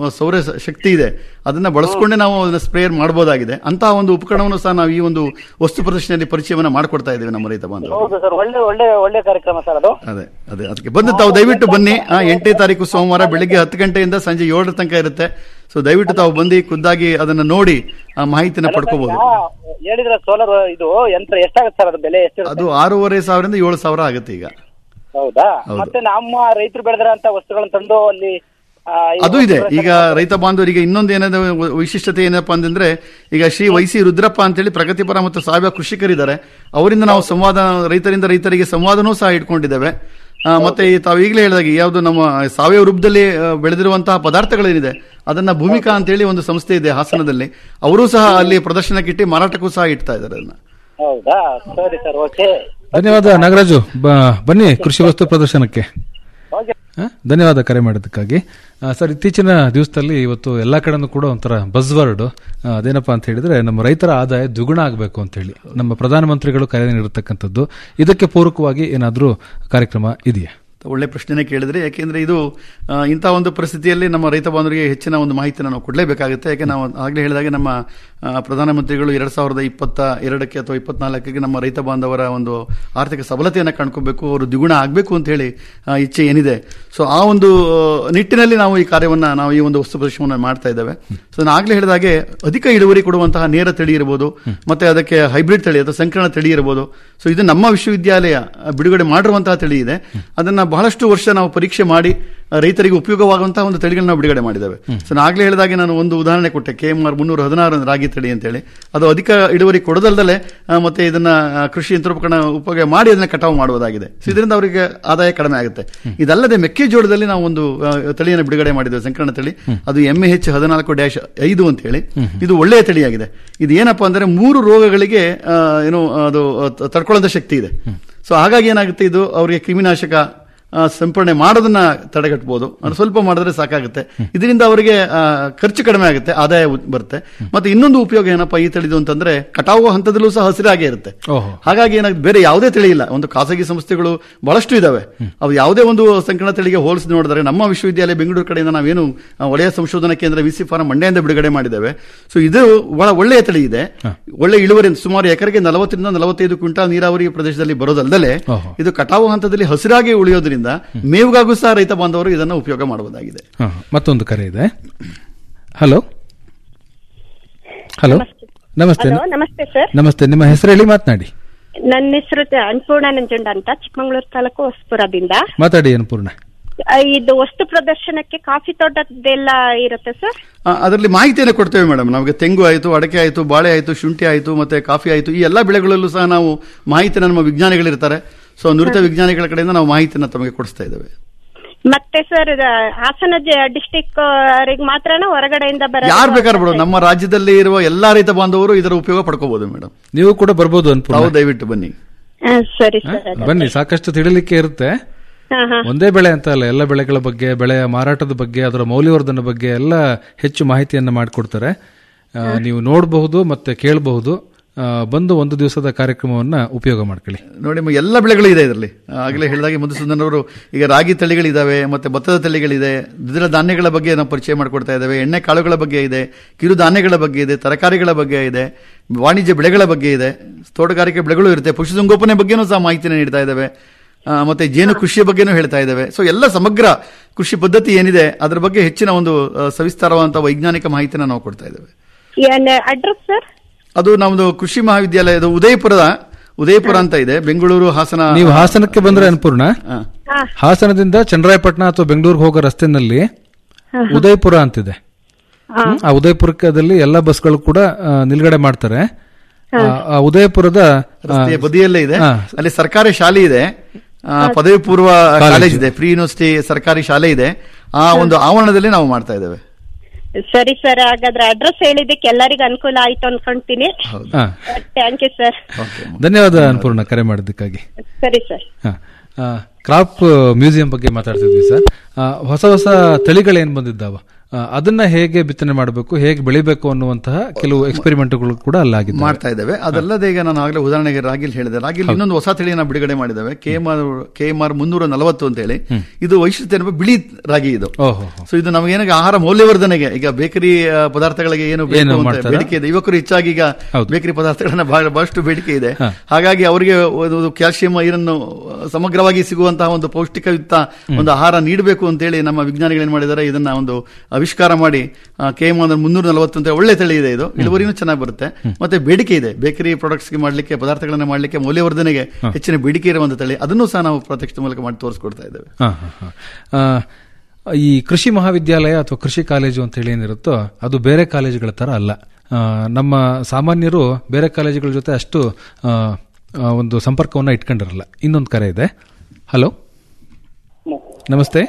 ಸೌರ ಸ- ಶಕ್ತಿ ಇದೆ ಅದನ್ನ ಬಳಸ್ಕೊಂಡೇ ನಾವು ಅದನ್ನ ಸ್ಪ್ರೇಯರ್ ಮಾಡಬಹುದಾಗಿದೆ ಅಂತಹ ಒಂದು ಉಪಕರಣವನ್ನು ಸಹ ನಾವು ಈ ಒಂದು ವಸ್ತು ಪ್ರದರ್ಶನದಲ್ಲಿ ಪರಿಚಯವನ್ನ ಮಾಡಿಕೊಡ್ತಾ ಇದ್ದೇವೆ ನಮ್ಮ ರೈತ ಬಾಂಧವರು ಹೌದು ಸರ್ ಒಳ್ಳೆ ಒಳ್ಳೆ ಒಳ್ಳೆ ಕಾರ್ಯಕ್ರಮ ಸರ್ ಅದು ಅದೇ ಅದೇ ಅದಕ್ಕೆ ಬಂದು ತಾವು ದಯವಿಟ್ಟು ಬನ್ನಿ ಆ, ಎಂಟನೇ ತಾರೀಕು ಸೋಮವಾರ ಬೆಳಿಗ್ಗೆ ಹತ್ತು ಗಂಟೆಯಿಂದ ಸಂಜೆ ಏಳರ ತನಕ ಇರುತ್ತೆ ಸೊ ದಯವಿಟ್ಟು ತಾವು ಬಂದು ಖುದ್ದಾಗಿ ಅದನ್ನ ನೋಡಿ ಆ ಮಾಹಿತಿನ ಪಡ್ಕೋಬಹುದು ಹೇಳಿದ್ರೆ ಸೋಲಾರ್ ಇದು ಯಂತ್ರ ಎಷ್ಟಾಗುತ್ತೆ ಸರ್ ಅದು ಬೆಲೆ ಎಷ್ಟಿರುತ್ತೆ ಅದು ಆರೂವರೆ ಸಾವಿರದಿಂದ ಏಳು ಸಾವಿರ ಆಗುತ್ತೆ ಈಗ ಹೌದಾ ಹೌದು. ಮತ್ತೆ ನಮ್ಮ ರೈತರು ಬೆಳೆದಿರೋಂತ ವಸ್ತುಗಳನ್ನ ತಂದು ಅಲ್ಲಿ ಆ, ಈ ಅದು ಇದೆ ವಸ್ತು ಈಗ ರೈತ ಬಾಂಧವರಿಗೆ ಇನ್ನೊಂದು ಏನದ ವೈಶಿಷ್ಟ್ಯತೆ ಏನಪ್ಪಾ ಅಂತಂದ್ರೆ ಈಗ ಶ್ರೀ ವೈಸಿ ರುದ್ರಪ್ಪ ಅಂತೇಳಿ ಪ್ರಗತಿಪರ ಮತ್ತು ಸಾವಯವ ಕೃಷಿಕರಿದ್ದಾರೆ ಅವರಿಂದ ನಾವು ಸಂವಾದ ರೈತರಿಂದ ರೈತರಿಗೆ ಸಂವಾದನೂ ಸಹ ಇಟ್ಕೊಂಡಿದ್ದೇವೆ ಆ, ಮತ್ತೆ ಈ ತಾವು ಈಗಲೇ ಹೇಳಿದಾಗ ಯಾವುದು ನಮ್ಮ ಸಾವಯವ ರೂಪದಲ್ಲಿ ಆ, ಬೆಳೆದಿರುವಂತಹ ಪದಾರ್ಥಗಳೇನಿದೆ ಅದನ್ನ ಭೂಮಿಕಾ ಅಂತೇಳಿ ಒಂದು ಸಂಸ್ಥೆ ಇದೆ ಹಾಸನದಲ್ಲಿ ಅವರು ಸಹ ಅಲ್ಲಿ ಪ್ರದರ್ಶನಕ್ಕಿಟ್ಟು ಮಾರಾಟಕ್ಕೂ ಸಹ ಇಡ್ತಾ ಇದ್ದಾರೆ ಅದನ್ನ ಹೌದಾ ಸರಿ ಸರ್ ಓಕೆ ಧನ್ಯವಾದ ನಾಗರಾಜು ಬ- ಬನ್ನಿ ಕೃಷಿ ವಸ್ತು ಪ್ರದರ್ಶನಕ್ಕೆ ಓಕೆ ಆ, ಧನ್ಯವಾದ ಕರೆ ಮಾಡಿದ್ದಕ್ಕಾಗಿ ಆ, ಸರ್ ಇತ್ತೀಚಿನ ದಿವಸದಲ್ಲಿ ಇವತ್ತು ಎಲ್ಲಾ ಕಡೆನೂ ಕೂಡ ಒಂಥರ ಬಸ್ ವರ್ಡ್ ಅದೇನಪ್ಪಾ ಅಂತ ಹೇಳಿದ್ರೆ ನಮ್ಮ ರೈತರ ಆದಾಯ ದ್ವಿಗುಣ ಆಗಬೇಕು ಅಂತ ಹೇಳಿ ನಮ್ಮ ಪ್ರಧಾನಮಂತ್ರಿಗಳು ಕರೆ ನೀಡಿರ್ತಕ್ಕಂಥದ್ದು ಇದಕ್ಕೆ ಪೂರಕವಾಗಿ ಏನಾದರೂ ಕಾರ್ಯಕ್ರಮ ಇದೆಯಾ ಒಳ್ಳೆ ಪ್ರಶ್ನೆನೇ ಕೇಳಿದ್ರೆ ಯಾಕೆಂದ್ರೆ ಇದು ಆ, ಇಂಥ ಒಂದು ಪರಿಸ್ಥಿತಿಯಲ್ಲಿ ನಮ್ಮ ರೈತ ಬಾಂಧವರಿಗೆ ಹೆಚ್ಚಿನ ಒಂದು ಮಾಹಿತಿಯನ್ನು ನಾವು ಕೊಡಲೇಬೇಕಾಗುತ್ತೆ ಯಾಕೆ ನಾವು ಆಗಲೇ ಹೇಳಿದಾಗೆ ನಮ್ಮ ಆ, ಪ್ರಧಾನಮಂತ್ರಿಗಳು ಎರಡ್ ಸಾವಿರದ ಇಪ್ಪತ್ತ ಎರಡಕ್ಕೆ ಅಥವಾ ಇಪ್ಪತ್ನಾಲ್ಕಕ್ಕೆ ನಮ್ಮ ರೈತ ಬಾಂಧವರ ಒಂದು ಆರ್ಥಿಕ ಸಬಲತೆಯನ್ನು ಕಾಣ್ಕೋಬೇಕು ಅವರು ದ್ವಿಗುಣ ಆಗಬೇಕು ಅಂತ ಹೇಳಿ ಆ, ಇಚ್ಛೆ ಏನಿದೆ ಸೊ ಆ ಒಂದು ಆ, ನಿಟ್ಟಿನಲ್ಲಿ ನಾವು ಈ ಕಾರ್ಯವನ್ನ ನಾವು ಈ ಒಂದು ವಸ್ತು ಪ್ರದರ್ಶನವನ್ನು ಮಾಡ್ತಾ ಇದ್ದೇವೆ ಸೊ ನಾನು ಆಗ್ಲೇ ಹೇಳಿದಾಗೆ ಅಧಿಕ ಇಳುವರಿ ಕೊಡುವಂತಹ ನೇರ ತಳಿ ಇರಬಹುದು ಮತ್ತೆ ಅದಕ್ಕೆ ಹೈಬ್ರಿಡ್ ತಳಿ ಅಥವಾ ಸಂಕರಣ ತಳಿ ಇರಬಹುದು ಸೊ ಇದು ನಮ್ಮ ವಿಶ್ವವಿದ್ಯಾಲಯ ಆ, ಬಿಡುಗಡೆ ಮಾಡಿರುವಂತಹ ತಳಿ ಇದೆ ಅದನ್ನ ಬಹಳಷ್ಟು ವರ್ಷ ನಾವು ಪರೀಕ್ಷೆ ಮಾಡಿ ಆ, ರೈತರಿಗೆ ಉಪಯೋಗವಾಗುವಂತಹ ಒಂದು ತಳಿಗಳನ್ನ ನಾವು ಬಿಡುಗಡೆ ಮಾಡಿದ್ದೇವೆ ಸೊ ನಾನು ಆಗ್ಲೇ ಹೇಳಿದಾಗೆ ನಾನು ಒಂದು ಉದಾಹರಣೆ ಕೊಟ್ಟೆ ಕೆ ಎಂ ಆರ್ ಮುನ್ನೂರ ಹದಿನಾರು ರಾಗಿ ತಳಿ ಅಂತೇಳಿ ಅದು ಅಧಿಕ ಇಳುವರಿ ಕೊಡದಲ್ದಲೆ ಆ, ಮತ್ತೆ ಇದನ್ನ ಆ, ಕೃಷಿ ಯಂತ್ರೋಪಕರಣ ಉಪಯೋಗ ಮಾಡಿ ಅದನ್ನ ಕಟಾವು ಮಾಡುವುದಾಗಿದೆ ಸೊ ಇದರಿಂದ ಅವರಿಗೆ ಆದಾಯ ಕಡಿಮೆ ಆಗುತ್ತೆ ಇದಲ್ಲದೆ ಮೆಕ್ಕೆಜೋಳದಲ್ಲಿ ನಾವು ಒಂದು ಆ, ತಳಿಯನ್ನು ಬಿಡುಗಡೆ ಮಾಡಿದ್ದೇವೆ ಸಂಕರಣ ತಳಿ ಅದು ಎಂ ಎಚ್ ಹದಿನಾಲ್ಕು ಡ್ಯಾಶ್ ಐದು ಅಂತ ಹೇಳಿ ಇದು ಒಳ್ಳೆಯ ತಳಿಯಾಗಿದೆ ಇದು ಏನಪ್ಪಾ ಅಂದ್ರೆ ಮೂರು ರೋಗಗಳಿಗೆ ಆ, ಏನು ಅದು ತ- ತಡ್ಕೊಳ್ಳುವಂತ ಶಕ್ತಿ ಇದೆ ಸೊ ಹಾಗಾಗಿ ಏನಾಗುತ್ತೆ ಇದು ಅವರಿಗೆ ಕ್ರಿಮಿನಾಶಕ ಆ, ಸಿಂಪಡಣೆ ಮಾಡೋದನ್ನ ತಡೆಗಟ್ಟಬಹುದು ಅದು ಸ್ವಲ್ಪ ಮಾಡಿದ್ರೆ ಸಾಕಾಗುತ್ತೆ ಇದರಿಂದ ಅವರಿಗೆ ಆ, ಖರ್ಚು ಕಡಿಮೆ ಆಗುತ್ತೆ ಆದಾಯ ಉ- ಬರುತ್ತೆ ಮತ್ತೆ ಇನ್ನೊಂದು ಉಪಯೋಗ ಏನಪ್ಪಾ ಈ ತಳಿದು ಅಂತಂದ್ರೆ ಕಟಾವು ಹಂತದಲ್ಲೂ ಸಹ ಹಸಿರಾಗೇ ಇರುತ್ತೆ ಓಹೋ ಹಾಗಾಗಿ ಏನಾಗುತ್ತೆ ಬೇರೆ ಯಾವುದೇ ತಳಿ ಇಲ್ಲ ಒಂದು ಖಾಸಗಿ ಸಂಸ್ಥೆಗಳು ಬಹಳಷ್ಟು ಇದಾವೆ ಅವು ಯಾವುದೇ ಒಂದು ಸಂಕಣ ತಳಿಗೆ ಹೋಲಿಸಿ ನೋಡಿದ್ರೆ ನಮ್ಮ ವಿಶ್ವವಿದ್ಯಾಲಯ ಬೆಂಗಳೂರು ಕಡೆಯಿಂದ ನಾವೇನು ಆ, ವಲಯ ಸಂಶೋಧನಾ ಕೇಂದ್ರ ವಿಸಿ ಫಾರಂ ಮಂಡ್ಯದಿಂದ ಬಿಡುಗಡೆ ಮಾಡಿದ್ದೇವೆ ಸೊ ಇದು ಬಹಳ ಒಳ್ಳೆಯ ತಳಿ ಇದೆ ಒಳ್ಳೆ ಇಳುವರಿ ಸುಮಾರು ಎಕರೆಗೆ ನಲವತ್ತರಿಂದ ನಲವತ್ತೈದು ಕ್ವಿಂಟಾಲ್ ನೀರಾವರಿ ಪ್ರದೇಶದಲ್ಲಿ ಬರೋದಲ್ಲದೆ ಓಹೋ. ಇದು ಕಟಾವು ಹಂತದಲ್ಲಿ ಹಸಿರಾಗಿ ಉಳಿಯೋದ್ರಿಂದ ಮೇವುಗಾಗೂ ಸಹ ರೈತ ಬಾಂಧವರು ಇದನ್ನು ಉಪಯೋಗ ಮಾಡಬಹುದಾಗಿದೆ ಹಾ, ಮತ್ತೊಂದು ಕರೆ ಇದೆ ಹಲೋ ಹಲೋ ನಮಸ್ತೆ ಹಲೋ ನಮಸ್ತೆ ಸರ್ ನಮಸ್ತೆ ನಿಮ್ಮ ಹೆಸರು ಹೇಳಿ ಮಾತನಾಡಿ ನನ್ನ ಹೆಸರು ಅನ್ನಪೂರ್ಣ ನಂಜುಂಡ ಅಂತ ಚಿಕ್ಕಮಗಳೂರು ತಾಲೂಕು ಹೊಸಪುರದಿಂದ ಮಾತಾಡಿ ಅನ್ಪೂರ್ಣ ಆ, ಇದು ವಸ್ತು ಪ್ರದರ್ಶನಕ್ಕೆ ಕಾಫಿ ತೋಟದ್ದೆಲ್ಲ ಇರುತ್ತೆ ಸರ್ ಆ, ಅದರಲ್ಲಿ ಮಾಹಿತಿಯನ್ನು ಕೊಡ್ತೇವೆ ಮೇಡಮ್ ನಮಗೆ ತೆಂಗು ಆಯಿತು ಅಡಕೆ ಆಯಿತು ಬಾಳೆ ಆಯಿತು ಶುಂಠಿ ಆಯಿತು ಮತ್ತೆ ಕಾಫಿ ಆಯಿತು ಈ ಎಲ್ಲ ಬೆಳೆಗಳಲ್ಲೂ ಸಹ ನಾವು ಮಾಹಿತಿನ ನಮ್ಮ ವಿಜ್ಞಾನಿಗಳಿರ್ತಾರೆ ಸೊ ನುರಿತ ವಿಜ್ಞಾನಿಗಳ ಕಡೆಯಿಂದ ನಾವು ಮಾಹಿತಿನ ತಮಗೆ ಕೊಡಿಸ್ತಾ ಇದ್ದೇವೆ ಮತ್ತೆ ಸರ್ ಹಾಸನ ಡಿಸ್ಟಿಕ್ ಅವರಿಗೆ ಮಾತ್ರನ ಹೊರಗಡೆಯಿಂದ ಬರ ಯಾರು ಬೇಕಾದ್ರೂ ಬಿಡು ನಮ್ಮ ರಾಜ್ಯದಲ್ಲಿ ಇರುವ ಎಲ್ಲಾ ರೈತ ಬಾಂಧವರು ಇದರ ಉಪಯೋಗ ಪಡ್ಕೋಬಹುದು ಮೇಡಮ್ ನೀವು ಕೂಡ ಬರ್ಬೋದು ಅನ್ಪೂರ್ಣ ತಾವು ದಯವಿಟ್ಟು ಬನ್ನಿ ಸರಿ ಸರ್ ಬನ್ನಿ ಸಾಕಷ್ಟು ತಿಳಿಲಿಕ್ಕೆ ಇರುತ್ತೆ ಹಾ ಹಾ ಒಂದೇ ಬೆಳೆ ಅಂತ ಅಲ್ಲ ಎಲ್ಲ ಬೆಳೆಗಳ ಬಗ್ಗೆ ಬೆಳೆಯ ಮಾರಾಟದ ಬಗ್ಗೆ ಅದರ ಮೌಲ್ಯವರ್ಧನೆ ಬಗ್ಗೆ ಎಲ್ಲ ಹೆಚ್ಚು ಮಾಹಿತಿಯನ್ನ ಮಾಡಿಕೊಡ್ತಾರೆ ಆ, ನೀವು ನೋಡಬಹುದು ಮತ್ತೆ ಕೇಳಬಹುದು ಆ, ಬಂದು ಒಂದು ದಿವಸದ ಕಾರ್ಯಕ್ರಮವನ್ನ ಉಪಯೋಗ ಮಾಡ್ಕೊಳ್ಳಿ ನೋಡಿ ಮ- ಎಲ್ಲ ಬೆಳೆಗಳು ಇದೆ ಇದರಲ್ಲಿ ಆಗಲೇ ಹೇಳಿದಾಗೆ ಮಧುಸೂದನ್ ಅವರು ಈಗ ರಾಗಿ ತಳಿಗಳಿದಾವೆ ಮತ್ತೆ ಭತ್ತದ ತಳಿಗಳಿದೆ ದ್ವಿದಳ ಧಾನ್ಯಗಳ ಬಗ್ಗೆ ನಾವು ಪರಿಚಯ ಮಾಡಿಕೊಡ್ತಾ ಇದ್ದೇವೆ ಎಣ್ಣೆ ಕಾಳುಗಳ ಬಗ್ಗೆ ಇದೆ ಕಿರು ಧಾನ್ಯಗಳ ಬಗ್ಗೆ ಇದೆ ತರಕಾರಿಗಳ ಬಗ್ಗೆ ಇದೆ ವಾಣಿಜ್ಯ ಬೆಳೆಗಳ ಬಗ್ಗೆ ಇದೆ ತೋಟಗಾರಿಕೆ ಬೆಳೆಗಳು ಇರುತ್ತೆ ಪಶುಸಂಗೋಪನೆ ಬಗ್ಗೆನೂ ಸಹ ಮಾಹಿತಿನ ನೀಡ್ತಾ ಇದ್ದೇವೆ ಆ, ಮತ್ತೆ ಜೇನು ಕೃಷಿಯ ಬಗ್ಗೆನೂ ಹೇಳ್ತಾ ಇದ್ದೇವೆ ಸೊ ಎಲ್ಲ ಸಮಗ್ರ ಕೃಷಿ ಪದ್ಧತಿ ಏನಿದೆ ಅದರ ಬಗ್ಗೆ ಹೆಚ್ಚಿನ ಒಂದು ಆ, ಸವಿಸ್ತಾರವಾದಂತಹ ವೈಜ್ಞಾನಿಕ ಮಾಹಿತಿನ ನಾವು ಕೊಡ್ತಾ ಇದ್ದೇವೆ ಅಡ್ರೆಸ್ ಸರ್ ಅದು ನಮ್ದು ಕೃಷಿ ಮಹಾವಿದ್ಯಾಲಯದ ಉದಯಪುರದ ಉದಯಪುರ ಅಂತ ಇದೆ ಬೆಂಗಳೂರು ಹಾಸನ ನೀವು ಹಾಸನಕ್ಕೆ ಬಂದ್ರೆ ಅನ್ಪೂರ್ಣ ಆ, ಹಾ ಹಾಸನದಿಂದ ಚನ್ನರಾಯಪಟ್ಟಣ ಅಥವಾ ಬೆಂಗಳೂರಿಗೆ ಹೋಗೋ ರಸ್ತೆನಲ್ಲಿ ಉದಯಪುರ ಅಂತಿದೆ ಹ್ಮ್, ಆ ಉದಯಪುರದಲ್ಲಿ ಎಲ್ಲ ಬಸ್ಗಳು ಕೂಡ ಆ, ನಿಲ್ಗಡೆ ಮಾಡ್ತಾರೆ ಆ, ಆ ಉದಯಪುರದ ಆ, ರಸ್ತೆಯ ಬದಿಯಲ್ಲೇ ಇದೆ ಹಾ. ಅಲ್ಲಿ ಸರ್ಕಾರಿ ಶಾಲೆ ಇದೆ ಆ, ಪದವಿ ಪೂರ್ವ ಕಾಲೇಜ್ ಇದೆ ಪ್ರೀ ಯೂನಿವರ್ಸಿಟಿ ಸರ್ಕಾರಿ ಶಾಲೆ ಇದೆ ಆ ಒಂದು ಆವರಣದಲ್ಲಿ ನಾವು ಮಾಡ್ತಾ ಇದ್ದೇವೆ ಸರಿ ಸರ್ ಹಾಗಾದ್ರೆ ಅಡ್ರೆಸ್ ಹೇಳಿದ್ದಕ್ಕೆ ಎಲ್ಲರಿಗೂ ಅನುಕೂಲ ಆಯ್ತು ಅನ್ಕೊಂತೀನಿ ಹಾ. ಥ್ಯಾಂಕ್ ಯು ಸರ್ ಧನ್ಯವಾದ ಅನ್ಪೂರ್ಣ ಕರೆ ಮಾಡಿದ್ದಕ್ಕಾಗಿ ಸರಿ ಸರ್ ಹಾ. ಆ, ಕ್ರಾಪ್ ಮ್ಯೂಸಿಯಂ ಬಗ್ಗೆ ಮಾತಾಡ್ತಿದ್ವಿ ಸರ್ ಆ, ಹೊಸ ಹೊಸ ತಳಿಗಳೇನ್ ಬಂದಿದ್ದಾವ ಆ, ಅದನ್ನ ಹೇಗೆ ಬಿತ್ತನೆ ಮಾಡಬೇಕು ಹೇಗೆ ಬೆಳಿಬೇಕು ಅನ್ನುವಂತಹ ಕೆಲವು ಎಕ್ಸ್ಪೆರಿಮೆಂಟ್ಗಳು ಕೂಡ ಅಲ್ಲಾಗಿದೆ ಮಾಡ್ತಾ ಇದ್ದೇವೆ ಅದಲ್ಲದೆ ಈಗ ನಾನು ಆಗಲೇ ಉದಾಹರಣೆಗೆ ರಾಗಿಲ್ ಹೇಳಿದೆ ರಾಗಿಲ್ ಇನ್ನೊಂದು ಹೊಸ ತಳಿಯನ್ನ ಬಿಡುಗಡೆ ಮಾಡಿದ್ದೇವೆ K M R K M R ಮುನ್ನೂರ ನಲವತ್ತು ಅಂತ ಹೇಳಿ ಇದು ವೈಶಿಷ್ಟ್ಯ ಏನಪ್ಪ ಬಿಳಿ ರಾಗಿ ಇದು ಓಹೋ ಸೊ ಇದು ನಮಗೇನಾಗ ಆಹಾರ ಮೌಲ್ಯವರ್ಧನೆಗೆ ಈಗ ಬೇಕರಿ ಆ, ಪದಾರ್ಥಗಳಿಗೆ ಏನು ಬೇಕು ಏನು ಅಂತ ಮಾಡ್ತಾರಾ? ಬೇಡಿಕೆ ಇದೆ ಯುವಕರು ಹೆಚ್ಚಾಗಿ ಈಗ ಹೌದು. ಬೇಕರಿ ಪದಾರ್ಥಗಳನ್ನ ಬಹಳ ಬಹಳಷ್ಟು ಬೇಡಿಕೆ ಇದೆ ಹಾ. ಹಾಗಾಗಿ ಅವರಿಗೆ ಒಂದು ಕ್ಯಾಲ್ಸಿಯಂ ಐರನ್ ಸಮಗ್ರವಾಗಿ ಸಿಗುವಂತಹ ಒಂದು ಪೌಷ್ಟಿಕಯುಕ್ತ ಒಂದು ಆಹಾರ ನೀಡಬೇಕು ಅಂತೇಳಿ ನಮ್ಮ ವಿಜ್ಞಾನಿಗಳು ಏನ್ ಮಾಡಿದ್ದಾರೆ ಇದನ್ನ ಒಂದು ಆವಿಷ್ಕಾರ ಮಾಡಿ ಕೆ ಎಂ ಮುನ್ನೂರ ನಲವತ್ತು ಅಂತ ಒಳ್ಳೆ ತಳಿ ಇದೆ ಇದು ಇಳುವರಿನೂ ಚೆನ್ನಾಗಿ ಬರುತ್ತೆ ಮತ್ತೆ ಬೇಡಿಕೆ ಇದೆ ಬೇಕರಿ ಪ್ರಾಡಕ್ಟ್ಸ್ಗೆ ಮಾಡಲಿಕ್ಕೆ ಪದಾರ್ಥಗಳನ್ನ ಮಾಡಲಿಕ್ಕೆ ಮೌಲ್ಯವರ್ಧನೆಗೆ ಹೆಚ್ಚಿನ ಬೇಡಿಕೆ ಇರುವಂತ ತಳಿ ಅದನ್ನು ಸಹ ನಾವು ಪ್ರತ್ಯಕ್ಷ ಮೂಲಕ ಮಾಡಿ ತೋರಿಸ್ಕೊಡ್ತಾ ಇದ್ದೇವೆ ಹಾ, ಹಾ, ಹಾ. ಆ, ಈ ಕೃಷಿ ಮಹಾವಿದ್ಯಾಲಯ ಅಥವಾ ಕೃಷಿ ಕಾಲೇಜು ಅಂತ ಹೇಳಿ ಏನಿರುತ್ತೋ ಅದು ಬೇರೆ ಕಾಲೇಜುಗಳ ತರ ಅಲ್ಲ ಆ, ನಮ್ಮ ಸಾಮಾನ್ಯರು ಬೇರೆ ಕಾಲೇಜುಗಳ ಜೊತೆ ಅಷ್ಟು ಆ, ಆ, ಒಂದು ಸಂಪರ್ಕವನ್ನ ಇಟ್ಕೊಂಡಿರಲ್ಲ ಇನ್ನೊಂದು ಕರೆ ಇದೆ ಹಲೋ ನಮಸ್ತೆ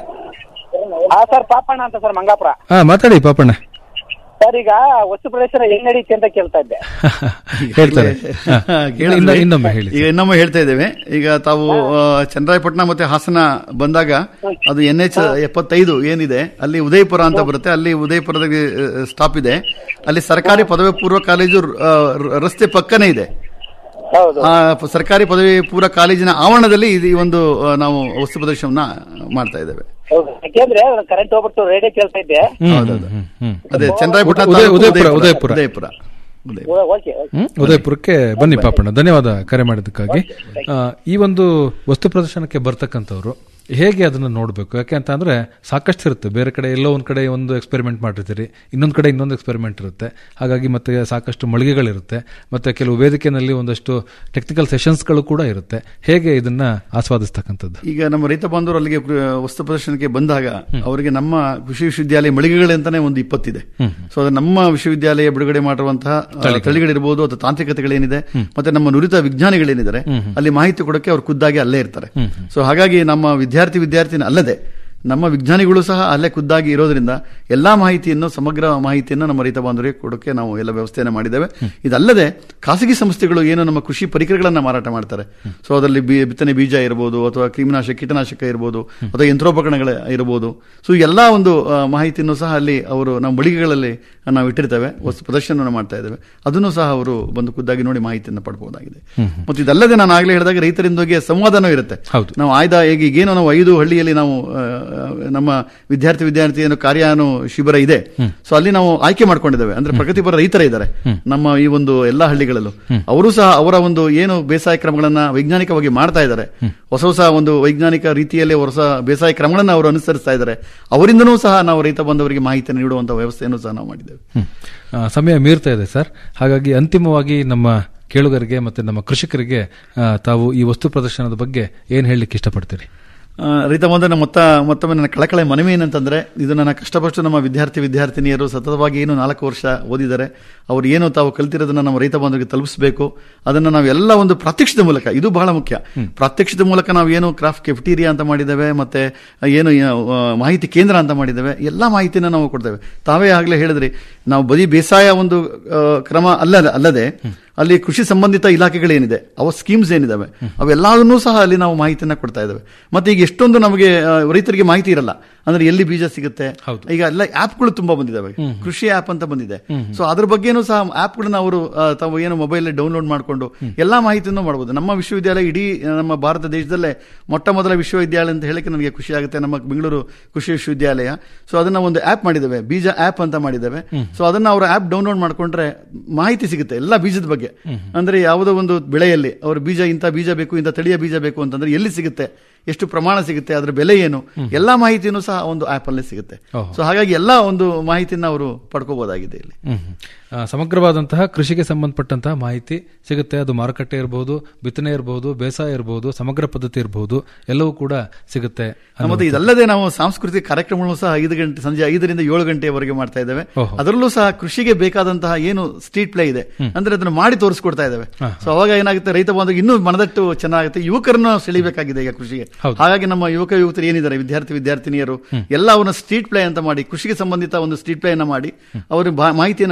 ಹಾ ಸರ್ ಪಾಪಣ್ಣ ಅಂತ ಸರ್ ಮಂಗಾಪುರ ಹಾ ಮಾತಾಡಿ ಪಾಪಣ್ಣ ಸರ್ ಈಗ ವಸ್ತು ಪ್ರದರ್ಶನ ಹೆಂಗ್ ನಡೀತಿ ಅಂತ ಕೇಳ್ತಾ ಇದ್ದೆ ಹೇಳ್ತಾರೆ ಹಾ. ಕೇಳಿದ್ವಿ. ಇನ್ನ- ಇನ್ನೊಮ್ಮೆ ಹೇಳಿ ಈಗ ಇನ್ನೊಮ್ಮೆ ಹೇಳ್ತಾ ಇದ್ದೇವೆ ಈಗ ತಾವು ಆ, ಚನ್ನರಾಯಪಟ್ಟಣ ಮತ್ತೆ ಹಾಸನ ಬಂದಾಗ ಅದು ಎನ್ ಎಚ್ ಎಪ್ಪತ್ತೈದು ಏನಿದೆ ಅಲ್ಲಿ ಉದಯಪುರ ಅಂತ ಬರುತ್ತೆ ಅಲ್ಲಿ ಉದಯಪುರದ ಸ್ಟಾಪ್ ಇದೆ ಅಲ್ಲಿ ಸರ್ಕಾರಿ ಪದವಿ ಪೂರ್ವ ಕಾಲೇಜು ಆ, ರ- ರಸ್ತೆ ಪಕ್ಕನೇ ಇದೆ ಹೌದು ಆ ಪ- ಸರ್ಕಾರಿ ಪದವಿ ಪೂರ್ವ ಕಾಲೇಜಿನ ಆವರಣದಲ್ಲಿ ಇದು ಈ ಒಂದು ಆ, ನಾವು ವಸ್ತು ಪ್ರದರ್ಶನವನ್ನ ಮಾಡ್ತಾ ಇದ್ದೇವೆ ಹೌದು ಯಾಕೆಂದ್ರೆ ಕರೆಂಟ್ ಹೋಗ್ಬಿಟ್ಟು ರೇಡಿಯೋ ಕೇಳ್ತಾ ಇದ್ದೆ ಹ್ಮ್, ಹೌದೌದು. ಹ್ಮ್, ಹ್ಮ್. ಅದೇ ಚನ್ನರಾಯಪಟ್ಟಣ ಉದಯ- ತಾಲೂಕು ಉದಯಪುರ, ಉದಯಪುರ ಉದಯಪುರ. ಉದಯಪುರ ಉದಯಪುರ ಓ- ಓಕೆ ಓಕೆ. ಹ್ಮ್, ಉದಯಪುರಕ್ಕೆ ಬನ್ನಿ ಪಾಪಣ್ಣ ಧನ್ಯವಾದ ಕರೆ ಮಾಡಿದ್ದಕ್ಕಾಗಿ ಆ, ಈ ಒಂದು ವಸ್ತು ಪ್ರದರ್ಶನಕ್ಕೆ ಬರ್ತಕ್ಕಂಥವ್ರು ಹೇಗೆ ಅದನ್ನ ನೋಡಬೇಕು ಯಾಕೆ ಅಂತ ಅಂದ್ರೆ ಸಾಕಷ್ಟು ಇರುತ್ತೆ ಬೇರೆ ಕಡೆ ಎಲ್ಲೋ ಒಂದ್ ಕಡೆ ಒಂದು ಎಕ್ಸ್ಪೆರಿಮೆಂಟ್ ಮಾಡಿರ್ತೀರಿ ಇನ್ನೊಂದ್ ಕಡೆ ಇನ್ನೊಂದು ಎಕ್ಸ್ಪೆರಿಮೆಂಟ್ ಇರುತ್ತೆ ಹಾಗಾಗಿ ಮತ್ತೆ ಸಾಕಷ್ಟು ಮಳಿಗೆಗಳಿರುತ್ತೆ ಮತ್ತೆ ಕೆಲವು ವೇದಿಕೆನಲ್ಲಿ ಒಂದಷ್ಟು ಟೆಕ್ನಿಕಲ್ ಸೆಷನ್ಸ್ಗಳು ಕೂಡ ಇರುತ್ತೆ ಹೇಗೆ ಇದನ್ನ ಆಸ್ವಾದಿಸ್ತಕ್ಕಂಥದ್ದು ಈಗ ನಮ್ಮ ರೈತ ಬಾಂಧವರು ಅಲ್ಲಿಗೆ ಪ್ರ- ವಸ್ತು ಪ್ರದರ್ಶನಕ್ಕೆ ಬಂದಾಗ ಅವರಿಗೆ ನಮ್ಮ ಕೃಷಿ ವಿಶ್ವವಿದ್ಯಾಲಯ ಮಳಿಗೆಗಳಂತಾನೆ ಒಂದು ಇಪ್ಪತ್ತಿದೆ ಸೊ ಅದು ನಮ್ಮ ವಿಶ್ವವಿದ್ಯಾಲಯ ಬಿಡುಗಡೆ ಮಾಡಿರುವಂತಹ ಆ, ತಳಿಗಳಿರ್ಬೋದು ಅಥವಾ ತಾಂತ್ರಿಕತೆಗಳೇನಿದೆ ಮತ್ತೆ ನಮ್ಮ ನುರಿತ ವಿಜ್ಞಾನಿಗಳೇನಿದ್ದಾರೆ ಅಲ್ಲಿ ಮಾಹಿತಿ ಕೊಡೋಕೆ ಅವ್ರು ಖುದ್ದಾಗಿ ಅಲ್ಲೇ ಇರ್ತಾರೆ ಸೊ ಹಾಗಾಗಿ ನಮ್ಮ ವಿದ್ಯಾರ್ಥಿ ವಿದ್ಯಾರ್ಥಿನ ಅಲ್ಲದೆ ನಮ್ಮ ವಿಜ್ಞಾನಿಗಳು ಸಹ ಅಲ್ಲೇ ಖುದ್ದಾಗಿ ಇರೋದ್ರಿಂದ ಎಲ್ಲಾ ಮಾಹಿತಿಯನ್ನು ಸಮಗ್ರ ಮಾಹಿತಿಯನ್ನು ನಮ್ಮ ರೈತ ಬಾಂಧವರಿಗೆ ಕೊಡೋಕೆ ನಾವು ಎಲ್ಲ ವ್ಯವಸ್ಥೆಯನ್ನು ಮಾಡಿದ್ದೇವೆ ಇದಲ್ಲದೆ ಖಾಸಗಿ ಸಂಸ್ಥೆಗಳು ಏನು ನಮ್ಮ ಕೃಷಿ ಪರಿಕರಗಳನ್ನ ಮಾರಾಟ ಮಾಡ್ತಾರೆ ಸೊ ಅದರಲ್ಲಿ ಬಿ- ಬಿತ್ತನೆ ಬೀಜ ಇರಬಹುದು ಅಥವಾ ಕ್ರಿಮಿನಾಶಕ ಕೀಟನಾಶಕ ಇರಬಹುದು ಅಥವಾ ಯಂತ್ರೋಪಕರಣಗಳು ಇರಬಹುದು ಸೊ ಎಲ್ಲಾ ಒಂದು ಆ, ಮಾಹಿತಿಯನ್ನು ಸಹ ಅಲ್ಲಿ ಅವರು ನಮ್ಮ ಮಳಿಗೆಗಳಲ್ಲಿ ನಾವು ಇಟ್ಟಿರ್ತೇವೆ ವಸ್ತು ಪ್ರದರ್ಶನವನ್ನು ಮಾಡ್ತಾ ಇದ್ದೇವೆ ಅದನ್ನು ಸಹ ಅವರು ಬಂದು ಖುದ್ದಾಗಿ ನೋಡಿ ಮಾಹಿತಿಯನ್ನು ಪಡ್ಬೋದಾಗಿದೆ ಮತ್ತು ಇದಲ್ಲದೆ ನಾನು ಆಗಲೇ ಹೇಳಿದಾಗ ರೈತರಿಂದೋಗಿ ಸಂವಾದನೂ ಇರುತ್ತೆ ಹೌದು. ನಾವು ಆಯ್ದ ಈಗ ಈಗೇನು ನಾವು ಐದು ಹಳ್ಳಿಯಲ್ಲಿ ನಾವು ಆ, ನಮ್ಮ ವಿದ್ಯಾರ್ಥಿ ವಿದ್ಯಾರ್ಥಿ ಏನು ಕಾರ್ಯಾನು ಶಿಬಿರ ಇದೆ ಸೊ ಅಲ್ಲಿ ನಾವು ಆಯ್ಕೆ ಮಾಡ್ಕೊಂಡಿದ್ದೇವೆ ಅಂದ್ರೆ ಪ್ರಗತಿಪರ ರೈತರ ಇದ್ದಾರೆ ನಮ್ಮ ಈ ಒಂದು ಎಲ್ಲಾ ಹಳ್ಳಿಗಳಲ್ಲೂ ಅವರು ಸಹ ಅವರ ಒಂದು ಏನು ಬೇಸಾಯ ಕ್ರಮಗಳನ್ನ ವೈಜ್ಞಾನಿಕವಾಗಿ ಮಾಡ್ತಾ ಇದ್ದಾರೆ ಹೊಸ ಹೊಸ ಒಂದು ವೈಜ್ಞಾನಿಕ ರೀತಿಯಲ್ಲಿ ಹೊಸ ಬೇಸಾಯ ಕ್ರಮಗಳನ್ನ ಅವರು ಅನುಸರಿಸ್ತಾ ಇದ್ದಾರೆ ಅವರಿಂದನೂ ಸಹ ನಾವು ರೈತ ಬಂದವರಿಗೆ ಮಾಹಿತಿಯನ್ನು ನೀಡುವಂತಹ ವ್ಯವಸ್ಥೆಯನ್ನು ಸಹ ನಾವು ಮಾಡಿದ್ದೇವೆ ಹ್ಮ್. ಆ, ಸಮಯ ಮೀರ್ತಾ ಇದೆ ಸರ್ ಹಾಗಾಗಿ ಅಂತಿಮವಾಗಿ ನಮ್ಮ ಕೇಳುಗರಿಗೆ ಮತ್ತೆ ನಮ್ಮ ಕೃಷಿಕರಿಗೆ ಆ, ತಾವು ಈ ವಸ್ತು ಪ್ರದರ್ಶನದ ಬಗ್ಗೆ ಏನ್ ಹೇಳಲಿಕ್ಕೆ ಇಷ್ಟಪಡ್ತೀರಿ ಆ, ರೈತ ಬಂಧನ ಮೊತ್ತ ಮತ್ತೊಮ್ಮೆ ನನ್ನ ಕಳಕಳೆ ಮನವಿ ಏನಂತಂದ್ರೆ ಇದು ನನ್ನ ಕಷ್ಟಪಟ್ಟು ನಮ್ಮ ವಿದ್ಯಾರ್ಥಿ ವಿದ್ಯಾರ್ಥಿನಿಯರು ಸತತವಾಗಿ ಏನು ನಾಲ್ಕು ವರ್ಷ ಓದಿದ್ದಾರೆ ಅವರು ಏನು ತಾವು ಕಲ್ತಿರೋದನ್ನ ನಮ್ಮ ರೈತ ಬಾಂಧವರಿಗೆ ತಲುಪಿಸಬೇಕು ಅದನ್ನ ನಾವು ಎಲ್ಲ ಒಂದು ಪ್ರಾತ್ಯಕ್ಷಿತ ಮೂಲಕ ಇದು ಬಹಳ ಮುಖ್ಯ ಪ್ರಾತ್ಯಕ್ಷಿತ ಮೂಲಕ ನಾವು ಏನು ಕ್ರಾಫ್ಟ್ ಕೆಫ್ಟೀರಿಯಾ ಅಂತ ಮಾಡಿದ್ದೇವೆ ಮತ್ತೆ ಏನು ಆ, ಮಾಹಿತಿ ಕೇಂದ್ರ ಅಂತ ಮಾಡಿದ್ದೇವೆ ಎಲ್ಲ ಮಾಹಿತಿನ ನಾವು ಕೊಡ್ತೇವೆ ತಾವೇ ಆಗ್ಲೇ ಹೇಳಿದ್ರಿ ನಾವು ಬರೀ ಬೇಸಾಯ ಒಂದು ಆ, ಕ್ರಮ ಅಲ್ಲ ಅಲ್ಲದೆ ಅಲ್ಲಿ ಕೃಷಿ ಸಂಬಂಧಿತ ಇಲಾಖೆಗಳೇನಿದೆ ಅವ ಸ್ಕೀಮ್ಸ್ ಏನಿದಾವೆ ಅವೆಲ್ಲವನ್ನೂ ಸಹ ಅಲ್ಲಿ ನಾವು ಮಾಹಿತಿಯನ್ನ ಕೊಡ್ತಾ ಇದ್ದೇವೆ ಮತ್ತೆ ಈಗ ಎಷ್ಟೊಂದು ನಮಗೆ ಆ, ರೈತರಿಗೆ ಮಾಹಿತಿ ಇರಲ್ಲ ಅಂದ್ರೆ ಎಲ್ಲಿ ಬೀಜ ಸಿಗುತ್ತೆ ಹೌದು. ಈಗ ಎಲ್ಲ ಆಪ್ಗಳು ತುಂಬಾ ಬಂದಿದ್ದಾವೆ ಕೃಷಿ ಆಪ್ ಅಂತ ಬಂದಿದೆ ಸೊ ಅದ್ರ ಬಗ್ಗೆನೂ ಸಹ ಆಪ್ಗಳನ್ನ ಅವರು ಆ, ತಾವು ಏನು ಮೊಬೈಲ್ ಡೌನ್ಲೋಡ್ ಮಾಡಿಕೊಂಡು ಎಲ್ಲಾ ಮಾಹಿತಿಯನ್ನು ಮಾಡಬಹುದು ನಮ್ಮ ವಿಶ್ವವಿದ್ಯಾಲಯ ಇಡೀ ಆ, ನಮ್ಮ ಭಾರತ ದೇಶದಲ್ಲೇ ಮೊಟ್ಟ ಮೊದಲ ವಿಶ್ವವಿದ್ಯಾಲಯ ಅಂತ ಹೇಳಕ್ಕೆ ನನಗೆ ಖುಷಿ ಆಗುತ್ತೆ ನಮ್ಮ ಬೆಂಗಳೂರು ಕೃಷಿ ವಿಶ್ವವಿದ್ಯಾಲಯ ಸೊ ಅದನ್ನ ಒಂದು ಆಪ್ ಮಾಡಿದ್ದೇವೆ ಬೀಜ ಆಪ್ ಅಂತ ಮಾಡಿದ್ದೇವೆ ಸೊ ಅದನ್ನ ಅವರು ಆಪ್ ಡೌನ್ಲೋಡ್ ಮಾಡ್ಕೊಂಡ್ರೆ ಮಾಹಿತಿ ಸಿಗುತ್ತೆ ಎಲ್ಲ ಬೀಜದ ಬಗ್ಗೆ ಅಂದ್ರೆ ಯಾವುದೋ ಒಂದು ಬೆಳೆಯಲ್ಲಿ ಅವ್ರ ಬೀಜ ಇಂಥ ಬೀಜ ಬೇಕು ಇಂಥ ತಳಿಯ ಬೀಜ ಬೇಕು ಅಂತಂದ್ರೆ ಎಲ್ಲಿ ಸಿಗುತ್ತೆ ಎಷ್ಟು ಪ್ರಮಾಣ ಸಿಗುತ್ತೆ ಅದರ ಬೆಲೆ ಏನು ಎಲ್ಲಾ ಮಾಹಿತಿನೂ ಸಹ ಒಂದು ಆಪ್ ಅಲ್ಲಿ ಸಿಗುತ್ತೆ ಓಹೋ. ಸೊ ಹಾಗಾಗಿ ಎಲ್ಲಾ ಒಂದು ಮಾಹಿತಿನ ಅವರು ಪಡ್ಕೋಬಹುದಾಗಿದೆ ಇಲ್ಲಿ ಹ್ಮ್ ಹ್ಮ್. ಆ, ಸಮಗ್ರವಾದಂತಹ ಕೃಷಿಗೆ ಸಂಬಂಧಪಟ್ಟಂತಹ ಮಾಹಿತಿ ಸಿಗುತ್ತೆ ಅದು ಮಾರುಕಟ್ಟೆ ಇರಬಹುದು ಬಿತ್ತನೆ ಇರಬಹುದು ಬೇಸಾಯ ಇರಬಹುದು ಸಮಗ್ರ ಪದ್ಧತಿ ಇರಬಹುದು ಎಲ್ಲವೂ ಕೂಡ ಸಿಗುತ್ತೆ ಮತ್ತೆ ಇದಲ್ಲದೆ ನಾವು ಸಾಂಸ್ಕೃತಿಕ ಕಾರ್ಯಕ್ರಮಗಳು ಸಹ ಐದು ಗಂಟೆ ಸಂಜೆ ಐದರಿಂದ ಏಳು ಗಂಟೆವರೆಗೆ ಮಾಡ್ತಾ ಇದ್ದೇವೆ ಓಹೋ. ಅದರಲ್ಲೂ ಸಹ ಕೃಷಿಗೆ ಬೇಕಾದಂತಹ ಏನು ಸ್ಟ್ರೀಟ್ ಪ್ಲೇ ಇದೆ ಅಂದ್ರೆ ಅದನ್ನು ಮಾಡಿ ತೋರಿಸ್ಕೊಡ್ತಾ ಇದ್ದೇವೆ ಸೊ ಅವಾಗ ಏನಾಗುತ್ತೆ ರೈತ ಬಂದಾಗ ಇನ್ನೂ ಮನದಟ್ಟು ಚೆನ್ನಾಗುತ್ತೆ ಯುವಕರನ್ನು ಸೆಳಿಬೇಕಾಗಿದೆ ಈಗ ಕೃಷಿಗೆ ಹೌದು. ಹಾಗಾಗಿ ನಮ್ಮ ಯುವಕ ಯುವಕರು ಏನಿದ್ದಾರೆ ವಿದ್ಯಾರ್ಥಿ ವಿದ್ಯಾರ್ಥಿನಿಯರು ಎಲ್ಲ ಅವನ್ನ ಸ್ಟ್ರೀಟ್ ಪ್ಲೇ ಅಂತ ಮಾಡಿ ಕೃಷಿಗೆ ಸಂಬಂಧಿತ ಒಂದು ಸ್ಟ್ರೀಟ್ ಪ್ಲೇ ಅನ್ನ ಮಾಡಿ ಅವರು ಬಾ- ಮಾಹಿತಿಯನ್ನು ಮಾ- ಅದು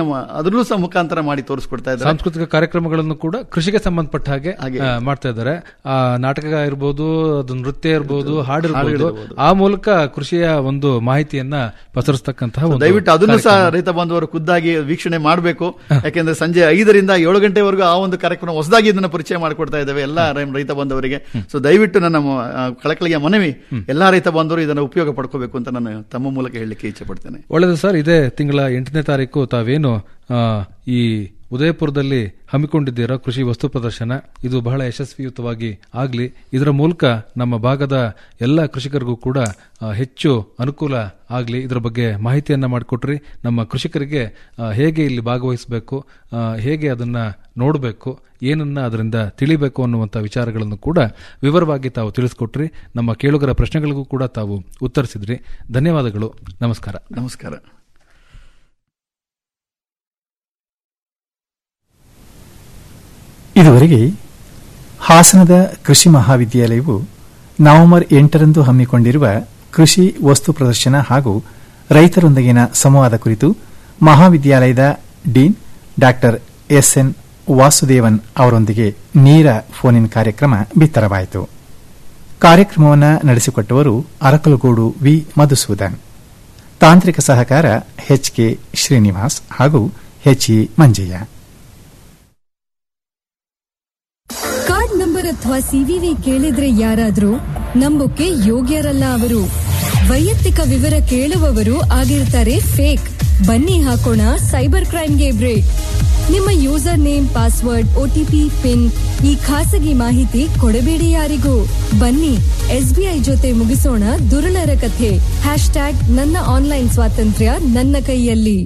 ಅದರಲ್ಲೂ ಸಹ ಮುಖಾಂತರ ಮಾಡಿ ತೋರಿಸ್ಕೊಡ್ತಾ ಇದ್ದಾರೆ ಸಾಂಸ್ಕೃತಿಕ ಕಾರ್ಯಕ್ರಮಗಳನ್ನು ಕೂಡ ಕೃಷಿಗೆ ಸಂಬಂಧಪಟ್ಟ ಹಾಗೆ ಆ, ಮಾಡ್ತಾ ಇದ್ದಾರೆ ಆ, ನಾಟಕ ಇರ್ಬೋದು ಅದು ನೃತ್ಯ ಇರ್ಬೋದು ಹಾಡಿರ್ಬೋದು ಹಾಡಿರ್ಬೋದು. ಆ ಮೂಲಕ ಕೃಷಿಯ ಒಂದು ಮಾಹಿತಿಯನ್ನ ಪಸರಿಸ್ತಕ್ಕಂತಹ ಒಂದು ದಯವಿಟ್ಟು ಅದನ್ನು ಸಹ ಕಾರ್ಯಕ್ರಮ. ರೈತ ಬಾಂಧವರು ಖುದ್ದಾಗಿ ವೀಕ್ಷಣೆ ಮಾಡಬೇಕು ಯಾಕೆಂದ್ರೆ ಸಂಜೆ ಐದರಿಂದ ಏಳು ಗಂಟೆವರೆಗೂ ಆ ಒಂದು ಕಾರ್ಯಕ್ರಮ ಹೊಸದಾಗಿ ಇದನ್ನ ಪರಿಚಯ ಮಾಡಿಕೊಡ್ತಾ ಇದ್ದೇವೆ ಎಲ್ಲ ರೈ- ರೈತ ಬಾಂಧವರಿಗೆ ಸೊ ದಯವಿಟ್ಟು ನನ್ನ ಮ- ಆ, ಕಳಕಳಿಯ ಮನವಿ ಎಲ್ಲಾ ರೈತ ಬಾಂಧವರು ಇದನ್ನು ಉಪಯೋಗ ಪಡ್ಕೋಬೇಕು ಅಂತ ನಾನು ತಮ್ಮ ಮೂಲಕ ಹೇಳಲಿಕ್ಕೆ ಇಚ್ಛೆ ಪಡ್ತೇನೆ ಒಳ್ಳೆಯದು ಸರ್ ಇದೇ ತಿಂಗಳ ಎಂಟನೇ ತಾರೀಕು ತಾವೇನು ಆ, ಈ ಉದಯಪುರದಲ್ಲಿ ಹಮ್ಮಿಕೊಂಡಿದ್ದೀರಾ ಕೃಷಿ ವಸ್ತು ಪ್ರದರ್ಶನ ಇದು ಬಹಳ ಯಶಸ್ವಿಯುತವಾಗಿ ಆಗಲಿ ಇದರ ಮೂಲಕ ನಮ್ಮ ಭಾಗದ ಎಲ್ಲ ಕೃಷಿಕರಿಗೂ ಕೂಡ ಆ, ಹೆಚ್ಚು ಅನುಕೂಲ ಆಗಲಿ ಇದರ ಬಗ್ಗೆ ಮಾಹಿತಿಯನ್ನ ಮಾಡಿಕೊಟ್ರಿ ನಮ್ಮ ಕೃಷಿಕರಿಗೆ ಆ, ಹೇಗೆ ಇಲ್ಲಿ ಭಾಗವಹಿಸಬೇಕು ಆ, ಹೇಗೆ ಅದನ್ನ ನೋಡಬೇಕು ಏನನ್ನ ಅದರಿಂದ ತಿಳಿಬೇಕು ಅನ್ನುವಂಥ ವಿಚಾರಗಳನ್ನು ಕೂಡ ವಿವರವಾಗಿ ತಾವು ತಿಳಿಸ್ಕೊಟ್ರಿ ನಮ್ಮ ಕೇಳುಗರ ಪ್ರಶ್ನೆಗಳಿಗೂ ಕೂಡ ತಾವು ಉತ್ತರಿಸಿದ್ರಿ ಧನ್ಯವಾದಗಳು ನಮಸ್ಕಾರ ನಮಸ್ಕಾರ ಇದುವರೆಗೆ ಹಾಸನದ ಕೃಷಿ ಮಹಾವಿದ್ಯಾಲಯವು ನವೆಂಬರ್ ಎಂಟರಂದು ಹಮ್ಮಿಕೊಂಡಿರುವ ಕೃಷಿ ವಸ್ತು ಪ್ರದರ್ಶನ ಹಾಗೂ ರೈತರೊಂದಿಗಿನ ಸಂವಾದ ಕುರಿತು ಮಹಾವಿದ್ಯಾಲಯದ ಡೀನ್ ಡಾಕ್ಟರ್ ಎಸ್ಎನ್ ವಾಸುದೇವನ್ ಅವರೊಂದಿಗೆ ನೇರ ಫೋನ್ ಇನ್ ಕಾರ್ಯಕ್ರಮ ಬಿತ್ತರವಾಯಿತು ಕಾರ್ಯಕ್ರಮವನ್ನು ನಡೆಸಿಕೊಟ್ಟವರು ಅರಕಲಗೂಡು ವಿ ಮಧುಸೂದನ್ ತಾಂತ್ರಿಕ ಸಹಕಾರ ಎಚ್ಕೆ ಶ್ರೀನಿವಾಸ್ ಹಾಗೂ ಎಚ್ಇ ಮಂಜಯ್ಯ ಕಾರ್ಡ್ ನಂಬರ್ ಅಥವಾ ಸಿವಿವಿ ಕೇಳಿದ್ರೆ ಯಾರಾದ್ರೂ ನಂಬೋಕೆ ಯೋಗ್ಯರಲ್ಲ ಅವರು ವೈಯಕ್ತಿಕ ವಿವರ ಕೇಳುವವರು ಆಗಿರ್ತಾರೆ ಫೇಕ್ ಬನ್ನಿ ಹಾಕೋಣ ಸೈಬರ್ ಕ್ರೈಮ್ಗೆ ಬ್ರೇಕ್ ನಿಮ್ಮ user name password OTP pin ಈ ಖಾಸಗಿ ಮಾಹಿತಿ ಕೊಡಬೇಡಿ ಯಾರಿಗೂ ಬನ್ನಿ ಎಸ್ಬಿಐ ಜೊತೆ ಮುಗಿಸೋಣ ದುರುಳರ ಕಥೆ ಹ್ಯಾಶ್ ಟ್ಯಾಗ್ ನನ್ನ ಆನ್ಲೈನ್ ಸ್ವಾತಂತ್ರ್ಯ ನನ್ನ ಕೈಯಲ್ಲಿ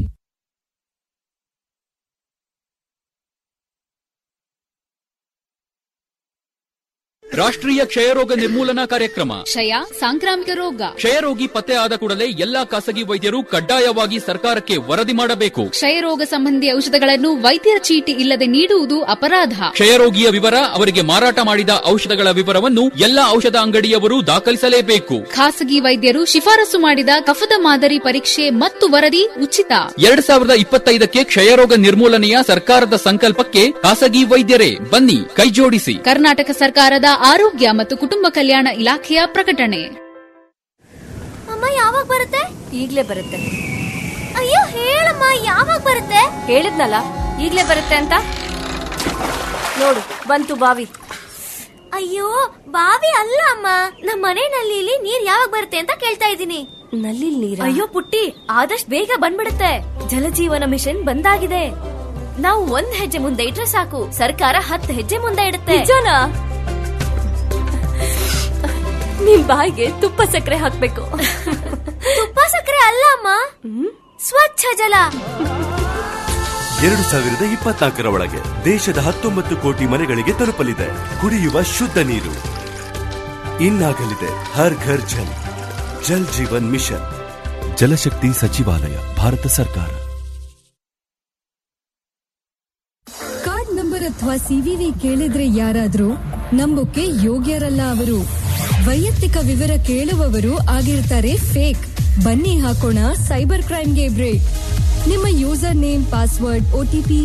ರಾಷ್ಟ್ರೀಯ ಕ್ಷಯರೋಗ ನಿರ್ಮೂಲನಾ ಕಾರ್ಯಕ್ರಮ ಕ್ಷಯ ಸಾಂಕ್ರಾಮಿಕ ರೋಗ ಕ್ಷಯರೋಗಿ ಪತ್ತೆ ಆದ ಕೂಡಲೇ ಎಲ್ಲಾ ಖಾಸಗಿ ವೈದ್ಯರು ಕಡ್ಡಾಯವಾಗಿ ಸರ್ಕಾರಕ್ಕೆ ವರದಿ ಮಾಡಬೇಕು ಕ್ಷಯರೋಗ ಸಂಬಂಧಿ ಔಷಧಗಳನ್ನು ವೈದ್ಯರ ಚೀಟಿ ಇಲ್ಲದೆ ನೀಡುವುದು ಅಪರಾಧ ಕ್ಷಯರೋಗಿಯ ವಿವರ ಅವರಿಗೆ ಮಾರಾಟ ಮಾಡಿದ ಔಷಧಗಳ ವಿವರವನ್ನು ಎಲ್ಲಾ ಔಷಧ ಅಂಗಡಿಯವರು ದಾಖಲಿಸಲೇಬೇಕು ಖಾಸಗಿ ವೈದ್ಯರು ಶಿಫಾರಸು ಮಾಡಿದ ಕಫದ ಮಾದರಿ ಪರೀಕ್ಷೆ ಮತ್ತು ವರದಿ ಉಚಿತ ಎರಡ್ ಸಾವಿರದ ಇಪ್ಪತ್ತೈದಕ್ಕೆ ಕ್ಷಯರೋಗ ನಿರ್ಮೂಲನೆಯ ಸರ್ಕಾರದ ಸಂಕಲ್ಪಕ್ಕೆ ಖಾಸಗಿ ವೈದ್ಯರೇ ಬನ್ನಿ ಕೈಜೋಡಿಸಿ ಕರ್ನಾಟಕ ಸರ್ಕಾರದ ಆರೋಗ್ಯ ಮತ್ತು ಕುಟುಂಬ ಕಲ್ಯಾಣ ಇಲಾಖೆಯ ಪ್ರಕಟಣೆ ಅಮ್ಮ ಯಾವಾಗ ಬರುತ್ತೆ ಈಗ್ಲೇ ಬರುತ್ತೆ ಅಯ್ಯೋ ಹೇಳಮ್ಮ ಯಾವಾಗ ಬರುತ್ತೆ ಹೇಳಿದ್ನಲ್ಲ ಈಗ್ಲೇ ಬರುತ್ತೆ ಅಂತ ನೋಡು ಬಂತು ಬಾವಿ ಅಯ್ಯೋ ಬಾವಿ ಅಲ್ಲ ಅಮ್ಮ ನಮ್ಮ ಮನೆ ನಲ್ಲಿಲಿ ನೀರ್ ಯಾವಾಗ ಬರುತ್ತೆ ಅಂತ ಕೇಳ್ತಾ ಇದ್ದೀನಿ ನಲ್ಲಿ ನೀರ್ ಅಯ್ಯೋ ಪುಟ್ಟಿ ಆದಷ್ಟು ಬೇಗ ಬಂದ್ಬಿಡುತ್ತೆ ಜಲಜೀವನ ಮಿಷನ್ ಬಂದಾಗಿದೆ ನಾವು ಒಂದ್ ಹೆಜ್ಜೆ ಮುಂದೆ ಇಟ್ರೆ ಸಾಕು ಸರ್ಕಾರ ಹತ್ತು ಹೆಜ್ಜೆ ಮುಂದೆ ಇಡುತ್ತೆ ನಿಜನಾ ನಿಮ್ ಬಾಯಿಗೆ ತುಪ್ಪ ಸಕ್ಕರೆ ಹಾಕ್ಬೇಕು ತುಪ್ಪ ಸಕ್ಕರೆ ಅಲ್ಲ ಅಮ್ಮ ಸ್ವಚ್ಛ ಜಲ ಎರಡು ಸಾವಿರದ ಇಪ್ಪತ್ನಾಲ್ಕರ ಒಳಗೆ ದೇಶದ ಹತ್ತೊಂಬತ್ತು ಕೋಟಿ ಮನೆಗಳಿಗೆ ತಲುಪಲಿದೆ ಕುಡಿಯುವ ಶುದ್ಧ ನೀರು ಇನ್ನಾಗಲಿದೆ ಹರ್ ಘರ್ ಜಲ್ ಜಲ್ ಜೀವನ್ ಮಿಷನ್ ಜಲಶಕ್ತಿ ಸಚಿವಾಲಯ ಭಾರತ ಸರ್ಕಾರ ಕಾರ್ಡ್ ನಂಬರ್ ಅಥವಾ ಸಿವಿವಿ ಕೇಳಿದ್ರೆ ಯಾರಾದ್ರೂ ನಂಬೋಕೆ ಯೋಗ್ಯರಲ್ಲ ಅವರು ವೈಯಕ್ತಿಕ ವಿವರ ಕೇಳುವವರು ಆಗಿರ್ತಾರೆ ಫೇಕ್ ಬನ್ನಿ ಹಾಕೋಣ ಸೈಬರ್ ಕ್ರೈಮ್ಗೆ ಬ್ರೇಕ್ ನಿಮ್ಮ ಯೂಸರ್ ನೇಮ್ ಪಾಸ್ವರ್ಡ್ ಒಟಿಪಿ